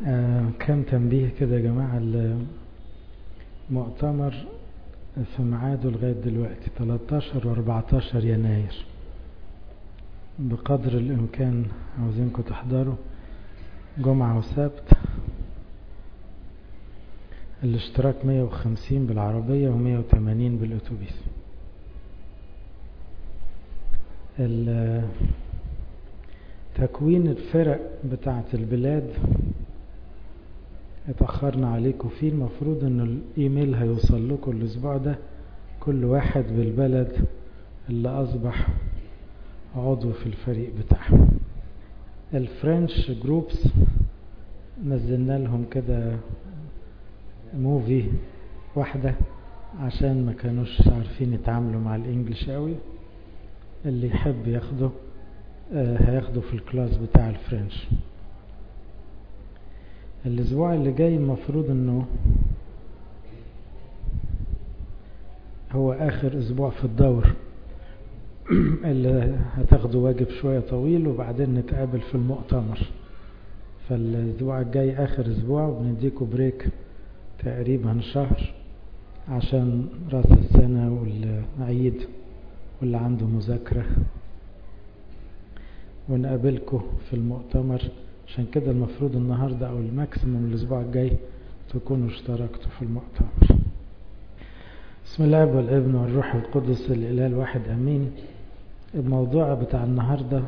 آه كم تنبيه كده يا جماعة المؤتمر في ميعاده لغاية دلوقتي 13 و 14 يناير بقدر الإمكان عاوزينكم تحضروا جمعة وسبت الاشتراك 150 بالعربية و180 بالأتوبيس تكوين الفرق بتاعة البلاد اتأخرنا عليكم فيه المفروض ان الايميل هيوصل لكم الاسبوع ده كل واحد بالبلد اللي اصبح عضو في الفريق بتاعه الفرنش جروبس نزلنا لهم كده موفي واحدة عشان ما كانوش عارفين يتعاملوا مع الانجليش قوي اللي يحب ياخده هياخده في الكلاس بتاع الفرنش الاسبوع اللي جاي المفروض انه هو اخر اسبوع في الدور اللي هتاخدوا واجب شوية طويل وبعدين نتقابل في المؤتمر فالاسبوع الجاي اخر اسبوع وبنديكوا بريك تقريبا شهر عشان راس السنة والعيد واللي عنده مذاكرة ونقابلكم في المؤتمر عشان كده المفروض النهاردة او الماكسيموم الاسبوع الجاي تكونوا اشتركتوا في المؤتمر بسم الله والابن والروح القدس الاله الواحد امين الموضوع بتاع النهاردة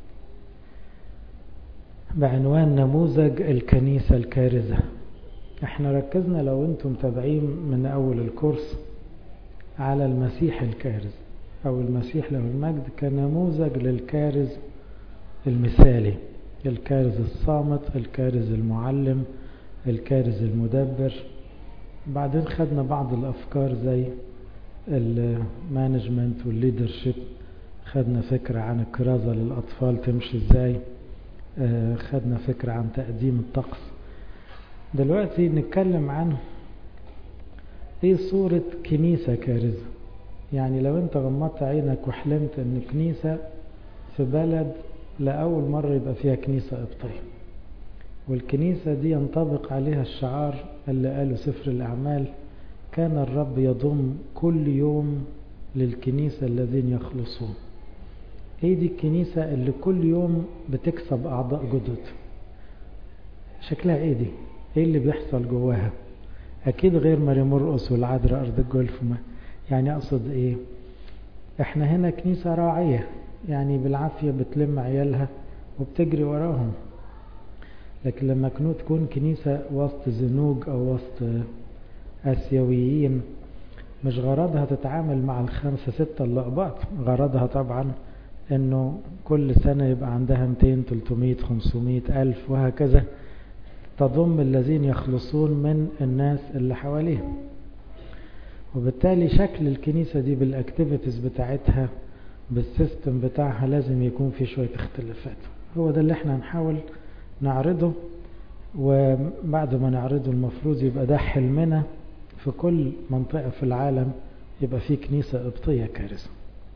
بعنوان نموذج الكنيسة الكارزة احنا ركزنا لو انتم متابعين من اول الكورس على المسيح الكارز او المسيح له المجد كنموذج للكارز المثالي الكارز الصامت الكارز المعلم الكارز المدبر بعدين خدنا بعض الافكار زي المانجمنت والليدرشيب خدنا فكرة عن الكرازة للأطفال تمشي ازاي خدنا فكرة عن تقديم الطقس دلوقتي نتكلم عن ايه صورة كنيسة كارزة يعني لو انت غمضت عينك وحلمت ان كنيسة في بلد لأول مرة يبقى فيها كنيسة قبطية والكنيسة دي ينطبق عليها الشعار اللي قاله سفر الأعمال كان الرب يضم كل يوم للكنيسة الذين يخلصون هي دي الكنيسة اللي كل يوم بتكسب أعضاء جدد شكلها ايه دي ايه اللي بيحصل جواها اكيد غير ماري مرقص والعذراء ارض الجولف ما يعني اقصد ايه احنا هنا كنيسة راعية يعني بالعافية بتلم عيالها وبتجري وراهم لكن لما كنو تكون كنيسة وسط زنوج أو وسط آسيويين مش غرضها تتعامل مع الخمسة ستة اللقبات غرضها طبعا انه كل سنة يبقى عندها 200 300 500 ألف وهكذا تضم الذين يخلصون من الناس اللي حواليهم وبالتالي شكل الكنيسة دي بالاكتيفيتيز بتاعتها بالسيستم بتاعها لازم يكون في شوية اختلافات هو ده اللي احنا هنحاول نعرضه وبعد ما نعرضه المفروض يبقى ده حلمنا في كل منطقة في العالم يبقى في كنيسة قبطية كارثة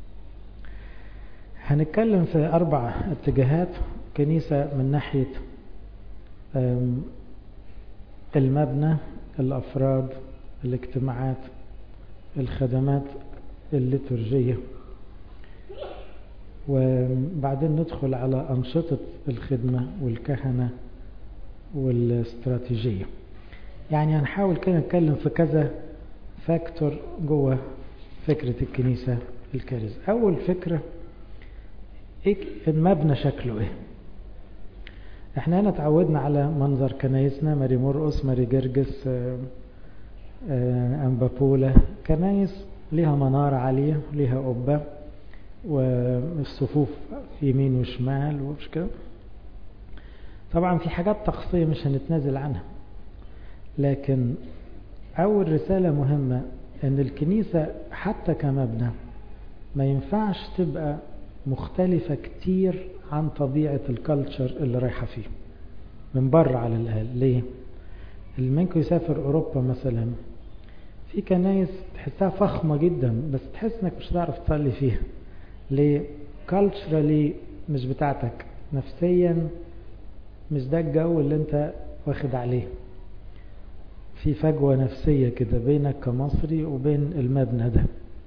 هنتكلم في أربع اتجاهات كنيسة من ناحية المبنى الأفراد الاجتماعات الخدمات الليتورجية وبعدين ندخل على أنشطة الخدمة والكهنة والاستراتيجية يعني هنحاول كده نتكلم في كذا فاكتور جوه فكرة الكنيسة الكارثة أول فكرة إيه المبنى شكله إيه احنا هنا تعودنا على منظر كنايسنا ماري مرقس ماري جرجس أنبابولا كنايس ليها منارة عالية ليها قبة والصفوف يمين وشمال ومش كده طبعا في حاجات طقسية مش هنتنازل عنها لكن أول رسالة مهمة أن الكنيسة حتى كمبنى ما ينفعش تبقى مختلفة كتير عن طبيعة الكالتشر اللي رايحة فيه من بره على الأقل ليه؟ اللي منكم يسافر أوروبا مثلا في كنايس تحسها فخمة جدا بس تحس انك مش هتعرف تصلي فيها ليه؟ كالتشرالي مش بتاعتك نفسيا مش ده الجو اللي انت واخد عليه في فجوة نفسية كده بينك كمصري وبين المبنى ده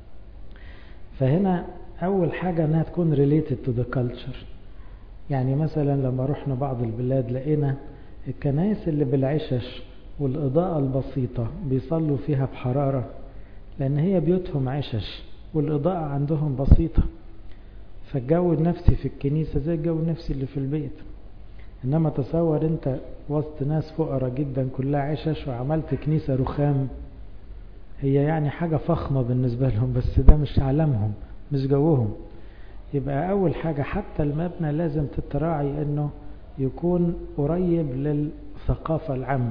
فهنا أول حاجة أنها تكون related to the culture يعني مثلا لما رحنا بعض البلاد لقينا الكنائس اللي بالعشش والإضاءة البسيطة بيصلوا فيها بحرارة لأن هي بيوتهم عشش والإضاءة عندهم بسيطة فالجو النفسي في الكنيسة زي الجو النفسي اللي في البيت إنما تصور أنت وسط ناس فقراء جدا كلها عشش وعملت كنيسة رخام هي يعني حاجة فخمة بالنسبة لهم بس ده مش عالمهم مش جوهم يبقى أول حاجة حتى المبنى لازم تتراعي أنه يكون قريب للثقافة العامة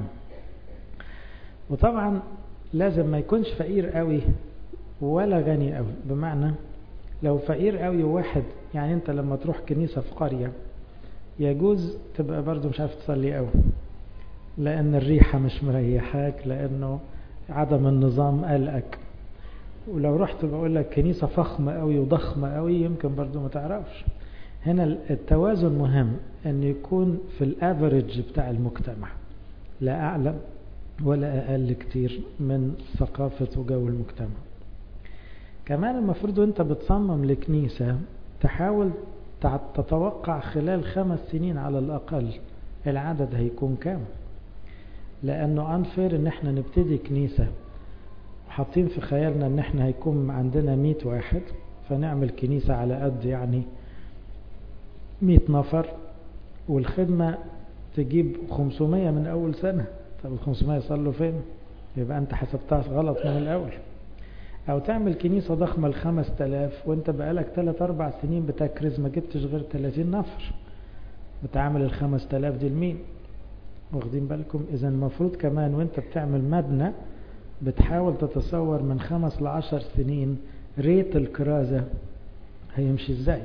وطبعا لازم ما يكونش فقير قوي ولا غني قوي بمعنى لو فقير قوي وواحد يعني انت لما تروح كنيسة في قرية يجوز تبقى برضو مش عارف تصلي قوي لأن الريحة مش مريحاك لأنه عدم النظام قلقك ولو رحت بقول لك كنيسة فخمة قوي وضخمة قوي يمكن برضو ما تعرفش هنا التوازن مهم أن يكون في الافريج بتاع المجتمع لا أعلى ولا أقل كتير من ثقافة وجو المجتمع كمان المفروض أنت بتصمم لكنيسة تحاول تتوقع خلال خمس سنين على الأقل العدد هيكون كام لأنه أنفير أن احنا نبتدي كنيسة حاطين في خيالنا أن احنا هيكون عندنا مئة واحد فنعمل كنيسة على قد يعني مئة نفر والخدمة تجيب 500 من أول سنة طب ال 500 يصلوا فين يبقى أنت حسبتها غلط من الأول أو تعمل كنيسة ضخمة ل 5000 وأنت بقالك 3 4 سنين بتكرز ما جبتش غير 30 نفر بتعمل ال 5000 دي لمين واخدين بالكم إذا المفروض كمان وأنت بتعمل مبنى بتحاول تتصور من خمس لعشر سنين ريت الكرازة هيمشي ازاي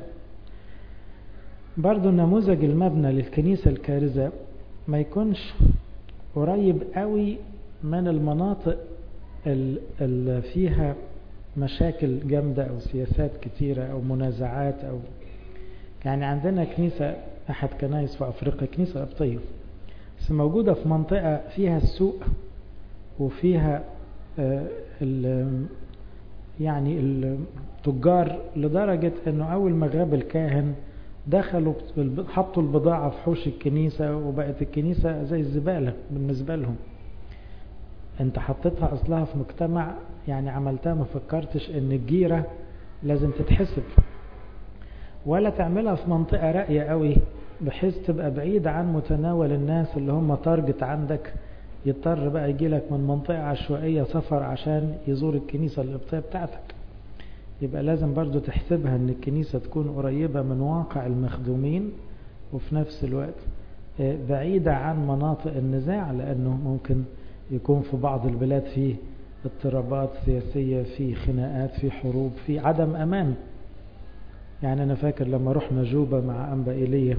برضو نموذج المبنى للكنيسة الكارزة ما يكونش قريب قوي من المناطق اللي فيها مشاكل جامدة أو سياسات كتيرة أو منازعات أو يعني عندنا كنيسة أحد كنائس في أفريقيا كنيسة قبطية بس موجودة في منطقة فيها السوق وفيها ال يعني التجار لدرجة أنه أول ما غاب الكاهن دخلوا حطوا البضاعة في حوش الكنيسة وبقت الكنيسة زي الزبالة بالنسبة لهم انت حطيتها اصلها في مجتمع يعني عملتها ما فكرتش ان الجيرة لازم تتحسب ولا تعملها في منطقة راقية قوي بحيث تبقى بعيد عن متناول الناس اللي هم تارجت عندك يضطر بقى يجي لك من منطقة عشوائية سفر عشان يزور الكنيسة القبطية بتاعتك يبقى لازم برضو تحسبها ان الكنيسة تكون قريبة من واقع المخدومين وفي نفس الوقت بعيدة عن مناطق النزاع لأنه ممكن يكون في بعض البلاد فيه اضطرابات سياسية في خناقات في حروب في عدم أمان يعني أنا فاكر لما رحنا جوبا مع أنبا إيليا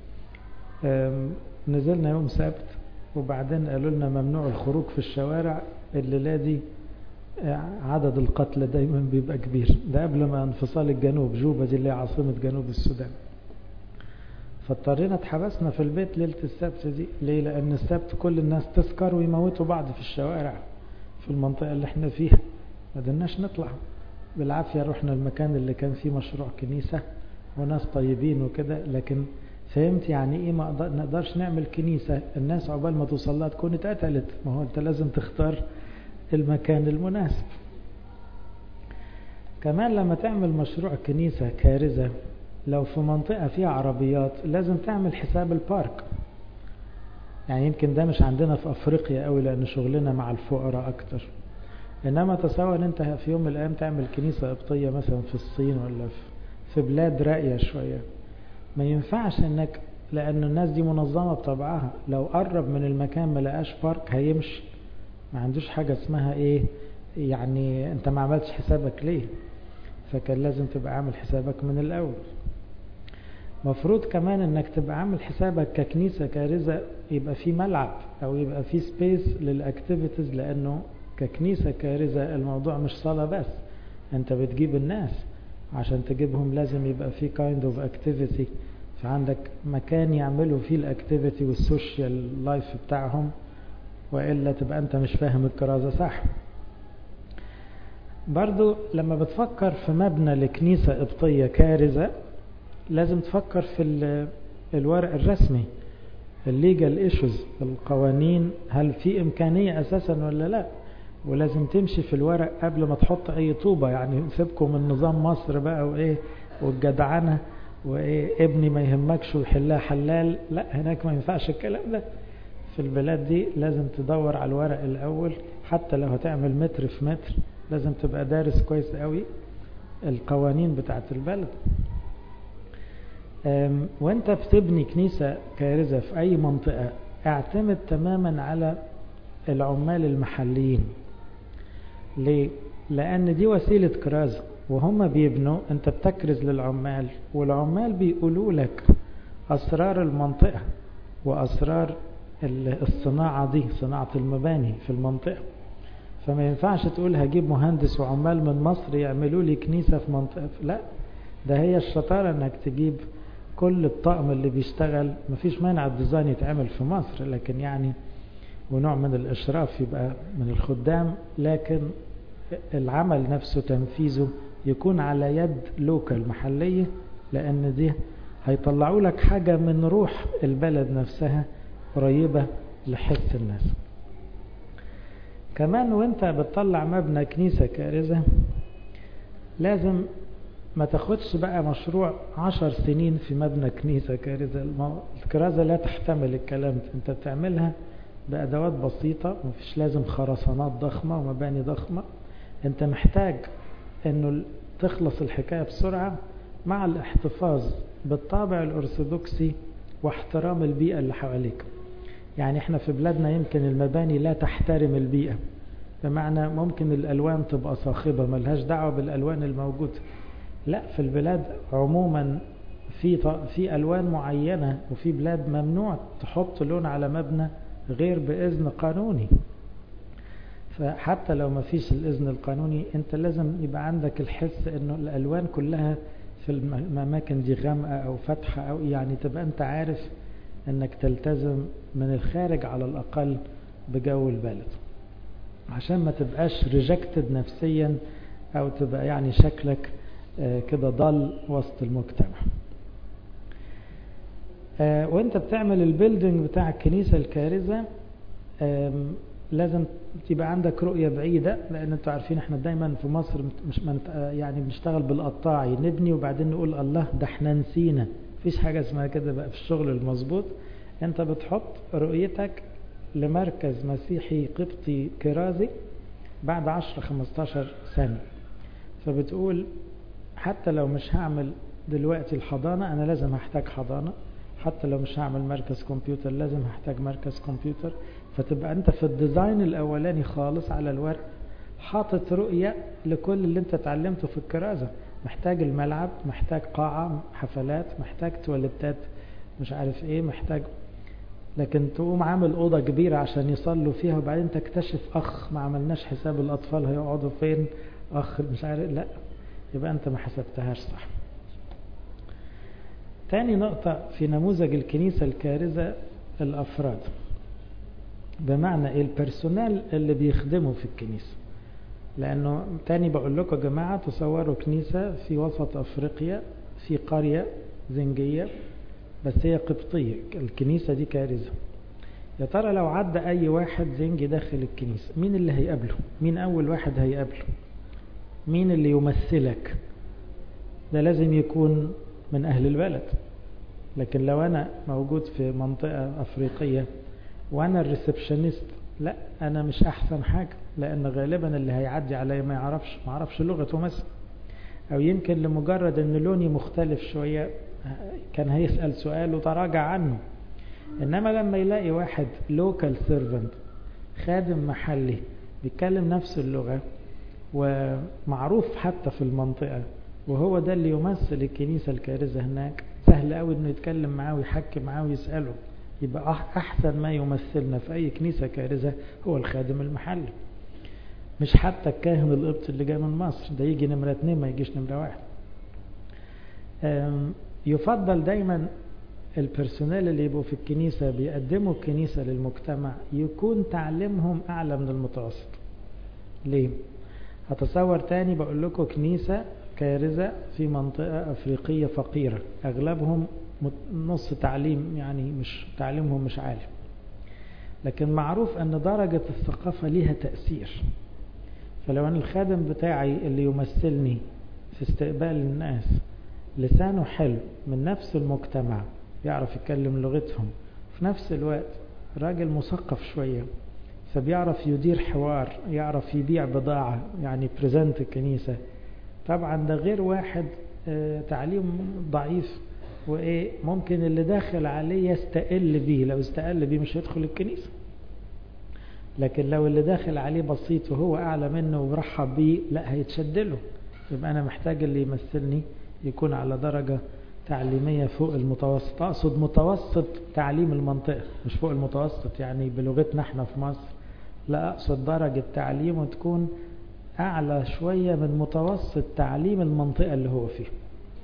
نزلنا يوم سبت وبعدين قالوا لنا ممنوع الخروج في الشوارع الليلة دي عدد القتلى دايما بيبقى كبير ده قبل ما انفصال الجنوب جوبا دي اللي هي عاصمة جنوب السودان فاضطرينا اتحبسنا في البيت ليلة السبت دي ليه لأن السبت كل الناس تسكر ويموتوا بعض في الشوارع في المنطقة اللي احنا فيها ما قدرناش نطلع بالعافية رحنا المكان اللي كان فيه مشروع كنيسة وناس طيبين وكده لكن فهمت يعني ايه ما نقدرش نعمل كنيسة الناس عقبال ما توصل لها تكون اتقتلت ما هو انت لازم تختار المكان المناسب كمان لما تعمل مشروع كنيسة كارزة لو في منطقة فيها عربيات لازم تعمل حساب البارك يعني يمكن ده مش عندنا في أفريقيا قوي لأن شغلنا مع الفقراء أكتر إنما تصور أنت في يوم من الأيام تعمل كنيسة قبطية مثلا في الصين ولا في بلاد راقية شوية ما ينفعش انك لأن الناس دي منظمة بطبعها لو قرب من المكان ما لقاش بارك هيمشي ما عندوش حاجة اسمها ايه يعني انت ما عملتش حسابك ليه فكان لازم تبقى عامل حسابك من الأول مفروض كمان انك تبقى عامل حسابك ككنيسة كارزة يبقى في ملعب او يبقى في سبيس للاكتيفيتيز لانه ككنيسة كارزة الموضوع مش صلاة بس انت بتجيب الناس عشان تجيبهم لازم يبقى في kind of activity فعندك مكان يعملوا فيه الاكتيفيتي والسوشيال لايف بتاعهم وإلا تبقى أنت مش فاهم الكرازة صح برضو لما بتفكر في مبنى لكنيسة قبطية كارزة لازم تفكر في الورق الرسمي الليجال ايشوز القوانين هل في إمكانية أساسا ولا لا ولازم تمشي في الورق قبل ما تحط أي طوبة يعني سيبكم من نظام مصر بقى وإيه والجدعنة وإيه ابني ما يهمكش ويحلها حلال لا هناك ما ينفعش الكلام ده في البلاد دي لازم تدور على الورق الأول حتى لو هتعمل متر في متر لازم تبقى دارس كويس قوي القوانين بتاعت البلد وانت بتبني كنيسة كارزة في أي منطقة اعتمد تماما على العمال المحليين ليه؟ لأن دي وسيلة كرازة وهم بيبنوا انت بتكرز للعمال والعمال بيقولوا لك أسرار المنطقة وأسرار الصناعة دي صناعة المباني في المنطقة فما ينفعش تقول هجيب مهندس وعمال من مصر يعملوا لي كنيسة في منطقة لا ده هي الشطارة انك تجيب كل الطقم اللي بيشتغل مفيش مانع الديزاين يتعمل في مصر لكن يعني ونوع من الإشراف يبقى من الخدام لكن العمل نفسه تنفيذه يكون على يد لوكال محلية لأن دي هيطلعوا لك حاجة من روح البلد نفسها قريبة لحس الناس كمان وانت بتطلع مبنى كنيسة كارزة لازم ما تاخدش بقى مشروع عشر سنين في مبنى كنيسة كارزة الكرازة لا تحتمل الكلام ده انت بتعملها بأدوات بسيطة مفيش لازم خرسانات ضخمة ومباني ضخمة انت محتاج انه تخلص الحكاية بسرعة مع الاحتفاظ بالطابع الأرثوذكسي واحترام البيئة اللي حواليك يعني احنا في بلادنا يمكن المباني لا تحترم البيئة بمعنى ممكن الألوان تبقى صاخبة ملهاش دعوة بالألوان الموجودة لا في البلاد عموما في في ألوان معينة وفي بلاد ممنوع تحط لون على مبنى غير بإذن قانوني فحتى لو ما فيش الإذن القانوني أنت لازم يبقى عندك الحس أنه الألوان كلها في الأماكن دي غامقة أو فاتحة أو يعني تبقى أنت عارف أنك تلتزم من الخارج على الأقل بجو البلد عشان ما تبقاش ريجكتد نفسيا أو تبقى يعني شكلك كده ضل وسط المجتمع وانت بتعمل البيلدينج بتاع الكنيسة الكارزة لازم تبقى عندك رؤية بعيدة لان انتوا عارفين احنا دايما في مصر مش يعني بنشتغل بالقطاعي نبني وبعدين نقول الله ده احنا نسينا مفيش حاجة اسمها كده بقى في الشغل المظبوط انت بتحط رؤيتك لمركز مسيحي قبطي كرازي بعد 10 15 سنة فبتقول حتى لو مش هعمل دلوقتي الحضانة أنا لازم هحتاج حضانة حتى لو مش هعمل مركز كمبيوتر لازم هحتاج مركز كمبيوتر فتبقى أنت في الديزاين الأولاني خالص على الورق حاطط رؤية لكل اللي أنت اتعلمته في الكرازة محتاج الملعب محتاج قاعة حفلات محتاج تواليتات مش عارف ايه محتاج لكن تقوم عامل أوضة كبيرة عشان يصلوا فيها وبعدين تكتشف أخ ما عملناش حساب الأطفال هيقعدوا فين أخ مش عارف لا يبقى أنت ما حسبتهاش صح تاني نقطة في نموذج الكنيسة الكارزة الأفراد بمعنى إيه البرسونال اللي بيخدموا في الكنيسة لأنه تاني بقول لكم يا جماعة تصوروا كنيسة في وسط أفريقيا في قرية زنجية بس هي قبطية الكنيسة دي كارثة يا ترى لو عدى أي واحد زنجي داخل الكنيسة مين اللي هيقابله مين أول واحد هيقابله مين اللي يمثلك ده لازم يكون من أهل البلد لكن لو أنا موجود في منطقة أفريقية وأنا الريسبشنست لا أنا مش أحسن حاجة لأن غالبا اللي هيعدي عليا ما يعرفش ما يعرفش لغته مثلا أو يمكن لمجرد أن لوني مختلف شوية كان هيسأل سؤال وتراجع عنه إنما لما يلاقي واحد لوكال سيرفنت خادم محلي بيتكلم نفس اللغة ومعروف حتى في المنطقة وهو ده اللي يمثل الكنيسة الكارزة هناك سهل قوي انه يتكلم معاه ويحكي معاه ويسأله يبقى أحسن ما يمثلنا في أي كنيسة كارزة هو الخادم المحلي مش حتى الكاهن القبط اللي جاي من مصر ده يجي نمرة اتنين ما يجيش نمرة واحد يفضل دايما البرسونال اللي يبقوا في الكنيسة بيقدموا الكنيسة للمجتمع يكون تعليمهم أعلى من المتوسط ليه؟ هتصور تاني بقول لكم كنيسة كارزة في منطقة أفريقية فقيرة أغلبهم نص تعليم يعني مش تعليمهم مش عالي لكن معروف أن درجة الثقافة ليها تأثير فلو أن الخادم بتاعي اللي يمثلني في استقبال الناس لسانه حلو من نفس المجتمع يعرف يتكلم لغتهم في نفس الوقت راجل مثقف شوية فبيعرف يدير حوار يعرف يبيع بضاعة يعني بريزنت الكنيسة طبعا ده غير واحد اه تعليم ضعيف وايه ممكن اللي داخل عليه يستقل بيه لو استقل بيه مش هيدخل الكنيسة لكن لو اللي داخل عليه بسيط وهو اعلى منه ورحب بيه لا هيتشد له يبقى انا محتاج اللي يمثلني يكون على درجة تعليمية فوق المتوسط أقصد متوسط تعليم المنطقة مش فوق المتوسط يعني بلغتنا احنا في مصر لا أقصد درجة تعليمه تكون أعلى شوية من متوسط تعليم المنطقة اللي هو فيها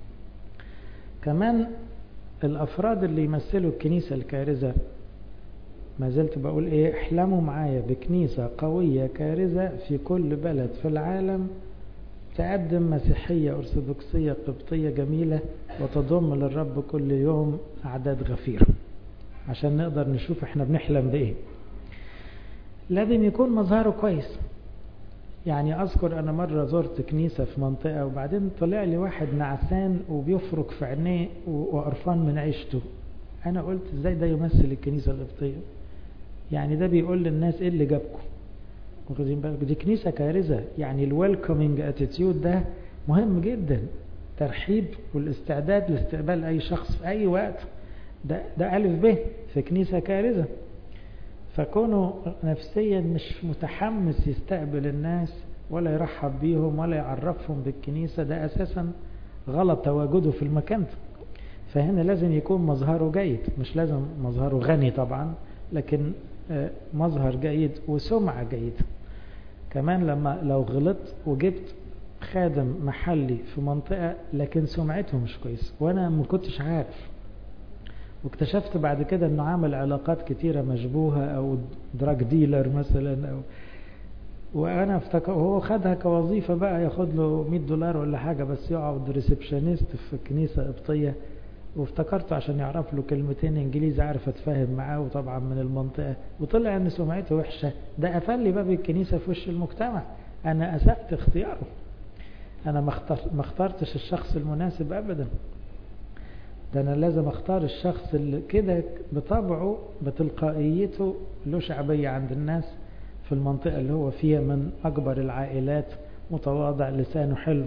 كمان الأفراد اللي يمثلوا الكنيسة الكارزة ما زلت بقول إيه احلموا معايا بكنيسة قوية كارزة في كل بلد في العالم تقدم مسيحية أرثوذكسية قبطية جميلة وتضم للرب كل يوم أعداد غفيرة عشان نقدر نشوف احنا بنحلم بإيه لازم يكون مظهره كويس يعني أذكر أنا مرة زرت كنيسة في منطقة وبعدين طلع لي واحد نعسان وبيفرك في عينيه وقرفان من عيشته أنا قلت إزاي ده يمثل الكنيسة القبطية يعني ده بيقول للناس إيه اللي جابكم واخدين بالك دي كنيسة كارثة يعني الويلكمينج اتيتيود ده مهم جدا ترحيب والاستعداد لاستقبال أي شخص في أي وقت ده, ده ألف ب في كنيسة كارثة فكونه نفسيا مش متحمس يستقبل الناس ولا يرحب بيهم ولا يعرفهم بالكنيسة ده أساسا غلط تواجده في المكان فهنا لازم يكون مظهره جيد مش لازم مظهره غني طبعا لكن مظهر جيد وسمعة جيدة كمان لما لو غلطت وجبت خادم محلي في منطقة لكن سمعته مش كويس وانا ما كنتش عارف واكتشفت بعد كده انه عامل علاقات كتيرة مشبوهة او دراج ديلر مثلا او وانا افتكر وهو خدها كوظيفة بقى ياخد له 100 دولار ولا حاجة بس يقعد ريسبشنست في كنيسة قبطية وافتكرته عشان يعرف له كلمتين انجليزي عارف اتفاهم معاه وطبعا من المنطقة وطلع ان سمعته وحشة ده قفل لي باب الكنيسة في وش المجتمع انا اسأت اختياره انا ما اخترتش الشخص المناسب ابدا ده انا لازم اختار الشخص اللي كده بطبعه بتلقائيته له شعبية عند الناس في المنطقة اللي هو فيها من اكبر العائلات متواضع لسانه حلو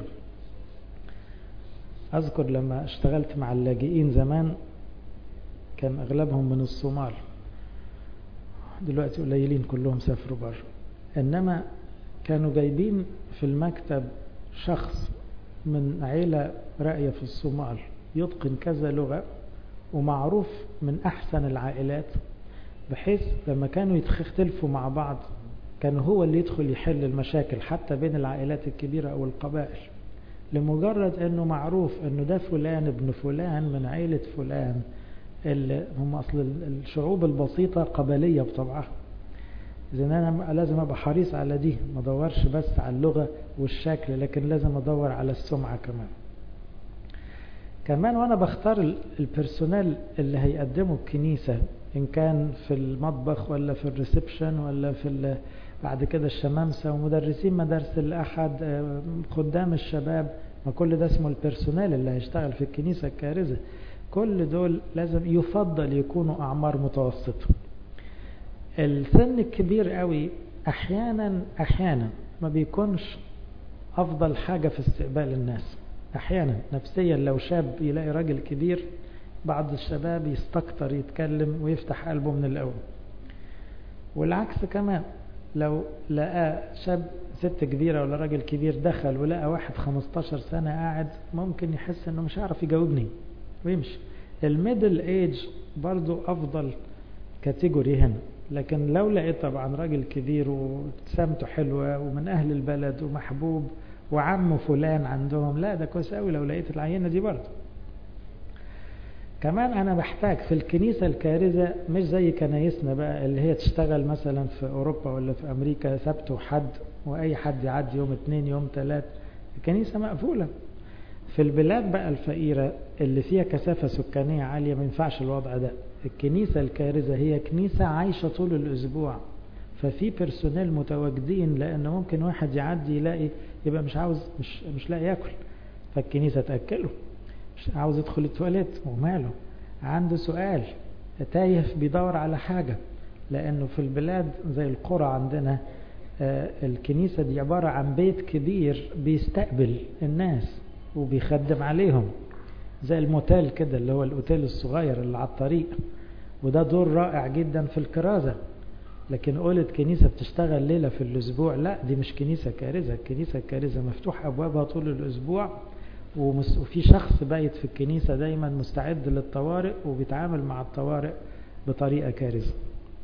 أذكر لما اشتغلت مع اللاجئين زمان كان أغلبهم من الصومال دلوقتي قليلين كلهم سافروا بره إنما كانوا جايبين في المكتب شخص من عيلة راقية في الصومال يتقن كذا لغة ومعروف من أحسن العائلات بحيث لما كانوا يختلفوا مع بعض كان هو اللي يدخل يحل المشاكل حتى بين العائلات الكبيرة أو القبائل لمجرد انه معروف انه ده فلان ابن فلان من عيلة فلان اللي هم اصل الشعوب البسيطة قبلية بطبعها اذا انا لازم ابقى حريص على دي ما ادورش بس على اللغة والشكل لكن لازم ادور على السمعة كمان كمان وانا بختار البرسونال اللي هيقدموا الكنيسة ان كان في المطبخ ولا في الريسبشن ولا في بعد كده الشمامسة ومدرسين مدارس الأحد خدام الشباب ما كل ده اسمه البرسونال اللي هيشتغل في الكنيسة الكارثة كل دول لازم يفضل يكونوا أعمار متوسطة السن الكبير قوي أحيانا أحيانا ما بيكونش أفضل حاجة في استقبال الناس أحيانا نفسيا لو شاب يلاقي راجل كبير بعض الشباب يستكتر يتكلم ويفتح قلبه من الأول والعكس كمان لو لقى شاب ست كبيرة ولا راجل كبير دخل ولقى واحد 15 سنة قاعد ممكن يحس انه مش عارف يجاوبني ويمشي الميدل ايج برضو افضل كاتيجوري هنا لكن لو لقيت طبعا راجل كبير وابتسامته حلوة ومن اهل البلد ومحبوب وعمه فلان عندهم لا ده كويس قوي لو لقيت العينة دي برضو كمان أنا بحتاج في الكنيسة الكارزة مش زي كنايسنا بقى اللي هي تشتغل مثلا في أوروبا ولا في أمريكا سبت وحد وأي حد يعدي يوم اتنين يوم تلات الكنيسة مقفولة في البلاد بقى الفقيرة اللي فيها كثافة سكانية عالية ما ينفعش الوضع ده الكنيسة الكارزة هي كنيسة عايشة طول الأسبوع ففي بيرسونيل متواجدين لأن ممكن واحد يعدي يلاقي يبقى مش عاوز مش مش لاقي ياكل فالكنيسة تأكله مش عاوز يدخل التواليت وماله عنده سؤال تايه بيدور على حاجة لأنه في البلاد زي القرى عندنا الكنيسة دي عبارة عن بيت كبير بيستقبل الناس وبيخدم عليهم زي الموتيل كده اللي هو الأوتيل الصغير اللي على الطريق وده دور رائع جدا في الكرازة لكن قولت كنيسة بتشتغل ليلة في الأسبوع لا دي مش كنيسة كارثة الكنيسة الكارثة مفتوح أبوابها طول الأسبوع وفي شخص بايت في الكنيسة دايما مستعد للطوارئ وبيتعامل مع الطوارئ بطريقة كارثة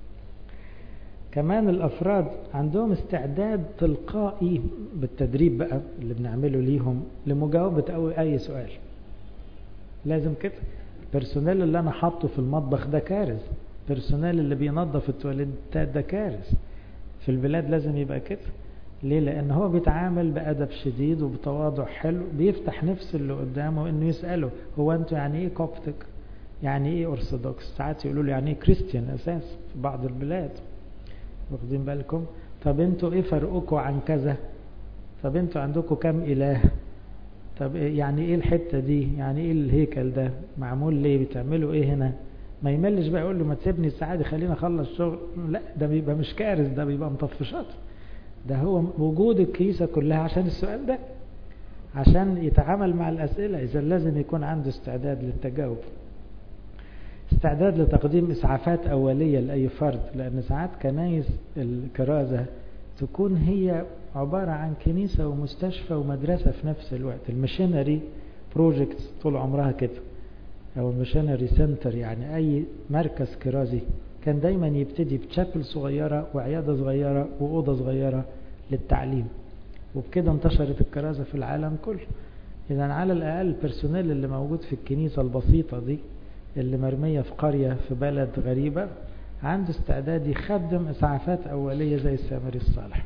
كمان الأفراد عندهم استعداد تلقائي بالتدريب بقى اللي بنعمله ليهم لمجاوبة أي سؤال لازم كده البرسونيل اللي أنا حاطه في المطبخ ده كارث البرسونيل اللي بينظف التواليتات ده كارث في البلاد لازم يبقى كده ليه لأن هو بيتعامل بأدب شديد وبتواضع حلو بيفتح نفس اللي قدامه إنه يسأله هو أنتوا يعني إيه كوبتك يعني إيه أرثوذكس ساعات يقولوا له يعني إيه كريستيان أساس في بعض البلاد واخدين بالكم طب انتوا ايه فرقكم عن كذا طب انتوا عندكم كم اله طب يعني ايه الحتة دي يعني ايه الهيكل ده معمول ليه بتعملوا ايه هنا ما يملش بقى يقول له ما تسيبني الساعة دي خلينا اخلص شغل لا ده بيبقى مش كارث ده بيبقى مطفشات ده هو وجود الكنيسة كلها عشان السؤال ده عشان يتعامل مع الأسئلة إذا لازم يكون عنده استعداد للتجاوب استعداد لتقديم إسعافات أولية لأي فرد لأن ساعات كنايس الكرازة تكون هي عبارة عن كنيسة ومستشفى ومدرسة في نفس الوقت المشينري بروجكتس طول عمرها كده أو المشينري سنتر يعني أي مركز كرازي كان دايما يبتدي بتشابل صغيرة وعيادة صغيرة وأوضة صغيرة للتعليم وبكده انتشرت الكرازة في العالم كله إذا على الأقل البرسونيل اللي موجود في الكنيسة البسيطة دي اللي مرمية في قرية في بلد غريبة عنده استعداد يخدم إسعافات أولية زي السامري الصالح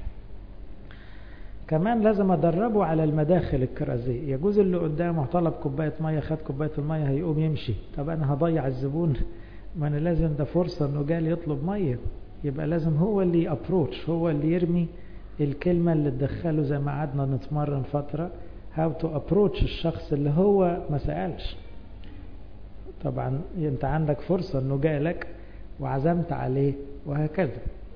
كمان لازم أدربه على المداخل الكرازية يجوز اللي قدامه طلب كوباية مية خد كوباية المية هيقوم يمشي طب أنا هضيع الزبون ما أنا لازم ده فرصة أنه جالي يطلب مية يبقى لازم هو اللي أبروتش هو اللي يرمي الكلمة اللي تدخله زي ما قعدنا نتمرن فترة how to approach الشخص اللي هو ما سألش طبعا انت عندك فرصة انه جالك وعزمت عليه وهكذا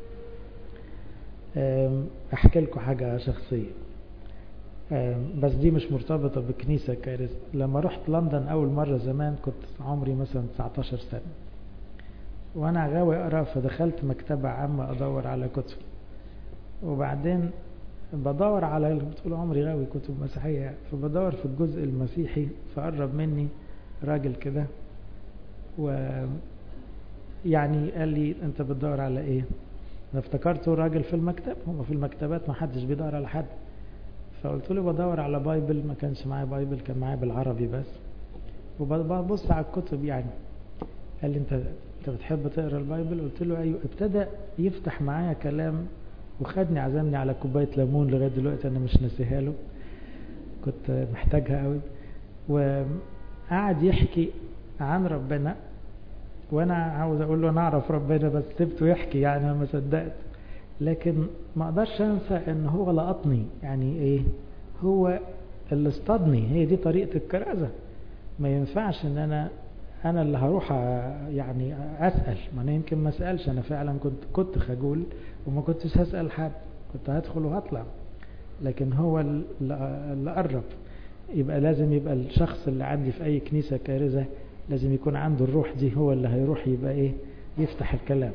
احكي لكم حاجة شخصية بس دي مش مرتبطة بكنيسة كارثة لما رحت لندن اول مرة زمان كنت عمري مثلا 19 سنة وانا غاوي اقرا فدخلت مكتبة عامة ادور على كتب وبعدين بدور على طول عمري غاوي كتب مسيحية فبدور في الجزء المسيحي فقرب مني راجل كده و يعني قال لي انت بتدور على ايه انا افتكرته راجل في المكتب هو في المكتبات ما حدش بيدور على حد فقلت له بدور على بايبل ما كانش معايا بايبل كان معايا بالعربي بس وببص على الكتب يعني قال لي انت انت بتحب تقرا البايبل قلت له ايوه ابتدى يفتح معايا كلام وخدني عزمني على كوبايه ليمون لغايه دلوقتي انا مش ناسيها له كنت محتاجها قوي وقعد يحكي عن ربنا وانا عاوز اقول له انا اعرف ربنا بس سبته يحكي يعني انا ما صدقت لكن ما اقدرش انسى ان هو لقطني يعني ايه هو اللي اصطادني هي دي طريقه الكرازه ما ينفعش ان انا انا اللي هروح يعني اسال ما انا يمكن ما اسالش انا فعلا كنت كنت خجول وما كنتش هسال حد كنت هدخل وهطلع لكن هو اللي قرب يبقى لازم يبقى الشخص اللي عندي في اي كنيسه كارثه لازم يكون عنده الروح دي هو اللي هيروح يبقى ايه يفتح الكلام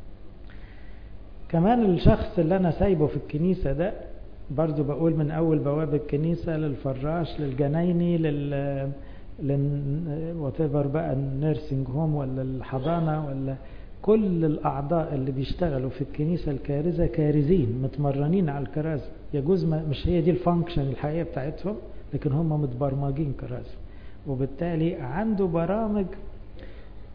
كمان الشخص اللي انا سايبه في الكنيسة ده برضو بقول من اول بواب الكنيسة للفراش للجنايني لل whatever بقى النيرسينج هوم ولا الحضانة ولا كل الأعضاء اللي بيشتغلوا في الكنيسة الكارزة كارزين متمرنين على الكرازة يجوز ما مش هي دي الفانكشن الحقيقية بتاعتهم لكن هم متبرمجين كرازة وبالتالي عنده برامج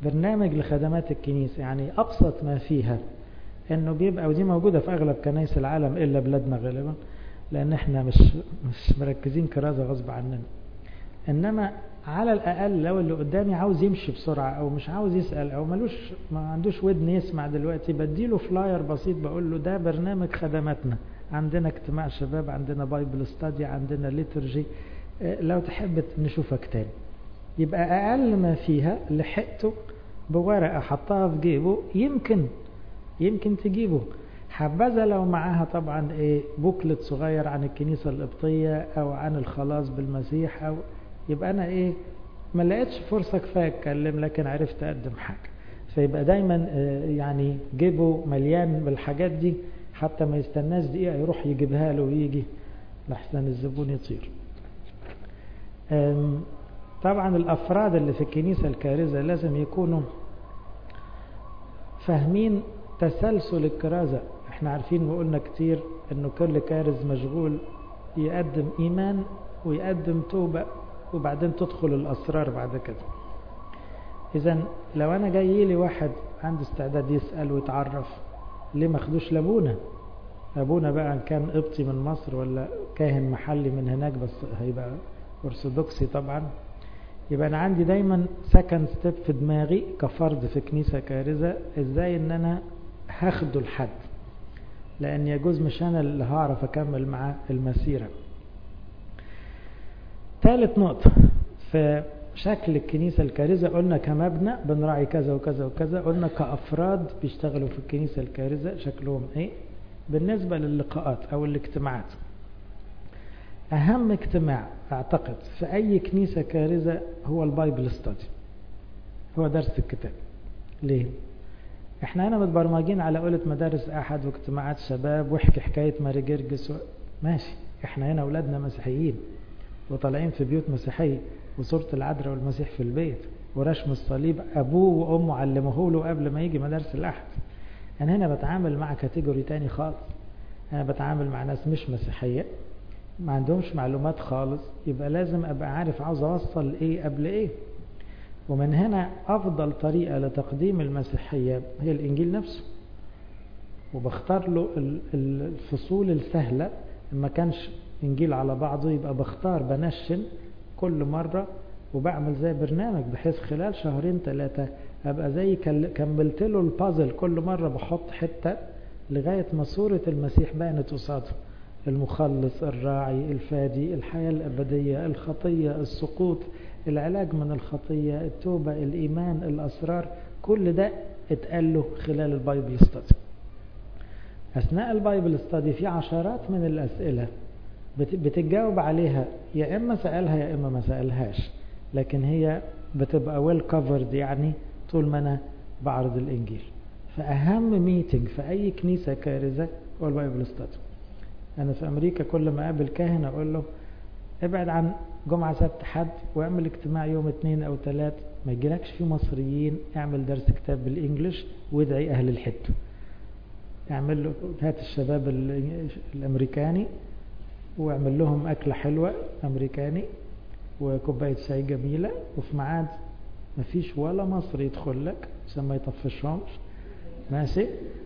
برنامج لخدمات الكنيسة يعني أبسط ما فيها انه بيبقى ودي موجودة في اغلب كنايس العالم الا بلادنا غالبا لان احنا مش مش مركزين كرازة غصب عننا انما على الاقل لو اللي قدامي عاوز يمشي بسرعة او مش عاوز يسأل او ملوش ما عندوش ودن يسمع دلوقتي بديله فلاير بسيط بقول له ده برنامج خدماتنا عندنا اجتماع شباب عندنا بايبل ستادي عندنا ليترجي لو تحب نشوفك تاني يبقى اقل ما فيها لحقته بورقة حطها في جيبه يمكن يمكن تجيبه حبذا لو معاها طبعا ايه بوكلت صغير عن الكنيسة القبطية او عن الخلاص بالمسيح او يبقى انا ايه ما لقيتش فرصة كفاية اتكلم لكن عرفت اقدم حاجة فيبقى دايما يعني جيبه مليان بالحاجات دي حتى ما يستناش دقيقة يروح يجيبها له ويجي لحسن الزبون يطير طبعا الافراد اللي في الكنيسة الكارزة لازم يكونوا فاهمين تسلسل الكرازة احنا عارفين وقلنا كتير انه كل كارز مشغول يقدم ايمان ويقدم توبة وبعدين تدخل الاسرار بعد كده اذا لو انا جاي لي واحد عنده استعداد يسأل ويتعرف ليه ما خدوش لابونا ابونا بقى كان قبطي من مصر ولا كاهن محلي من هناك بس هيبقى ارثوذكسي طبعا يبقى انا عندي دايما سكند ستيب في دماغي كفرد في كنيسة كارزة ازاي ان انا هاخده لحد لان يجوز مش انا اللي هعرف اكمل معاه المسيرة ثالث نقطة في شكل الكنيسة الكارزة قلنا كمبنى بنراعي كذا وكذا وكذا قلنا كأفراد بيشتغلوا في الكنيسة الكارزة شكلهم ايه بالنسبة للقاءات او الاجتماعات أهم اجتماع أعتقد في أي كنيسة كارزة هو البايبل ستادي هو درس الكتاب ليه؟ احنا هنا متبرمجين على قولة مدارس أحد واجتماعات شباب واحكي حكاية ماري جرجس و... ماشي احنا هنا أولادنا مسيحيين وطالعين في بيوت مسيحية وصورة العذراء والمسيح في البيت ورشم الصليب أبوه وأمه علموه له قبل ما يجي مدارس الأحد أنا هنا بتعامل مع كاتيجوري تاني خالص أنا بتعامل مع ناس مش مسيحية ما عندهمش معلومات خالص يبقى لازم ابقى عارف عاوز اوصل ايه قبل ايه ومن هنا افضل طريقة لتقديم المسيحية هي الانجيل نفسه وبختار له الفصول السهلة ما كانش انجيل على بعضه يبقى بختار بنشن كل مرة وبعمل زي برنامج بحيث خلال شهرين ثلاثة ابقى زي كملت له البازل كل مرة بحط حتة لغاية ما صورة المسيح بانت قصاده المخلص الراعي الفادي الحياة الأبدية الخطية السقوط العلاج من الخطية التوبة الإيمان الأسرار كل ده اتقال له خلال البايبل ستادي أثناء البايبل ستادي في عشرات من الأسئلة بتتجاوب عليها يا إما سألها يا إما ما سألهاش لكن هي بتبقى ويل كفرد يعني طول ما أنا بعرض الإنجيل فأهم ميتنج في أي كنيسة كارزة هو البايبل ستادي أنا في أمريكا كل ما أقابل كاهن أقول له ابعد عن جمعة سبت حد واعمل اجتماع يوم اثنين أو ثلاث ما يجيلكش فيه مصريين اعمل درس كتاب بالإنجليش وادعي أهل الحتة اعمل له هات الشباب الأمريكاني واعمل لهم أكلة حلوة أمريكاني وكوباية شاي جميلة وفي ميعاد مفيش ولا مصري يدخل لك عشان ما يطفشهمش ماشي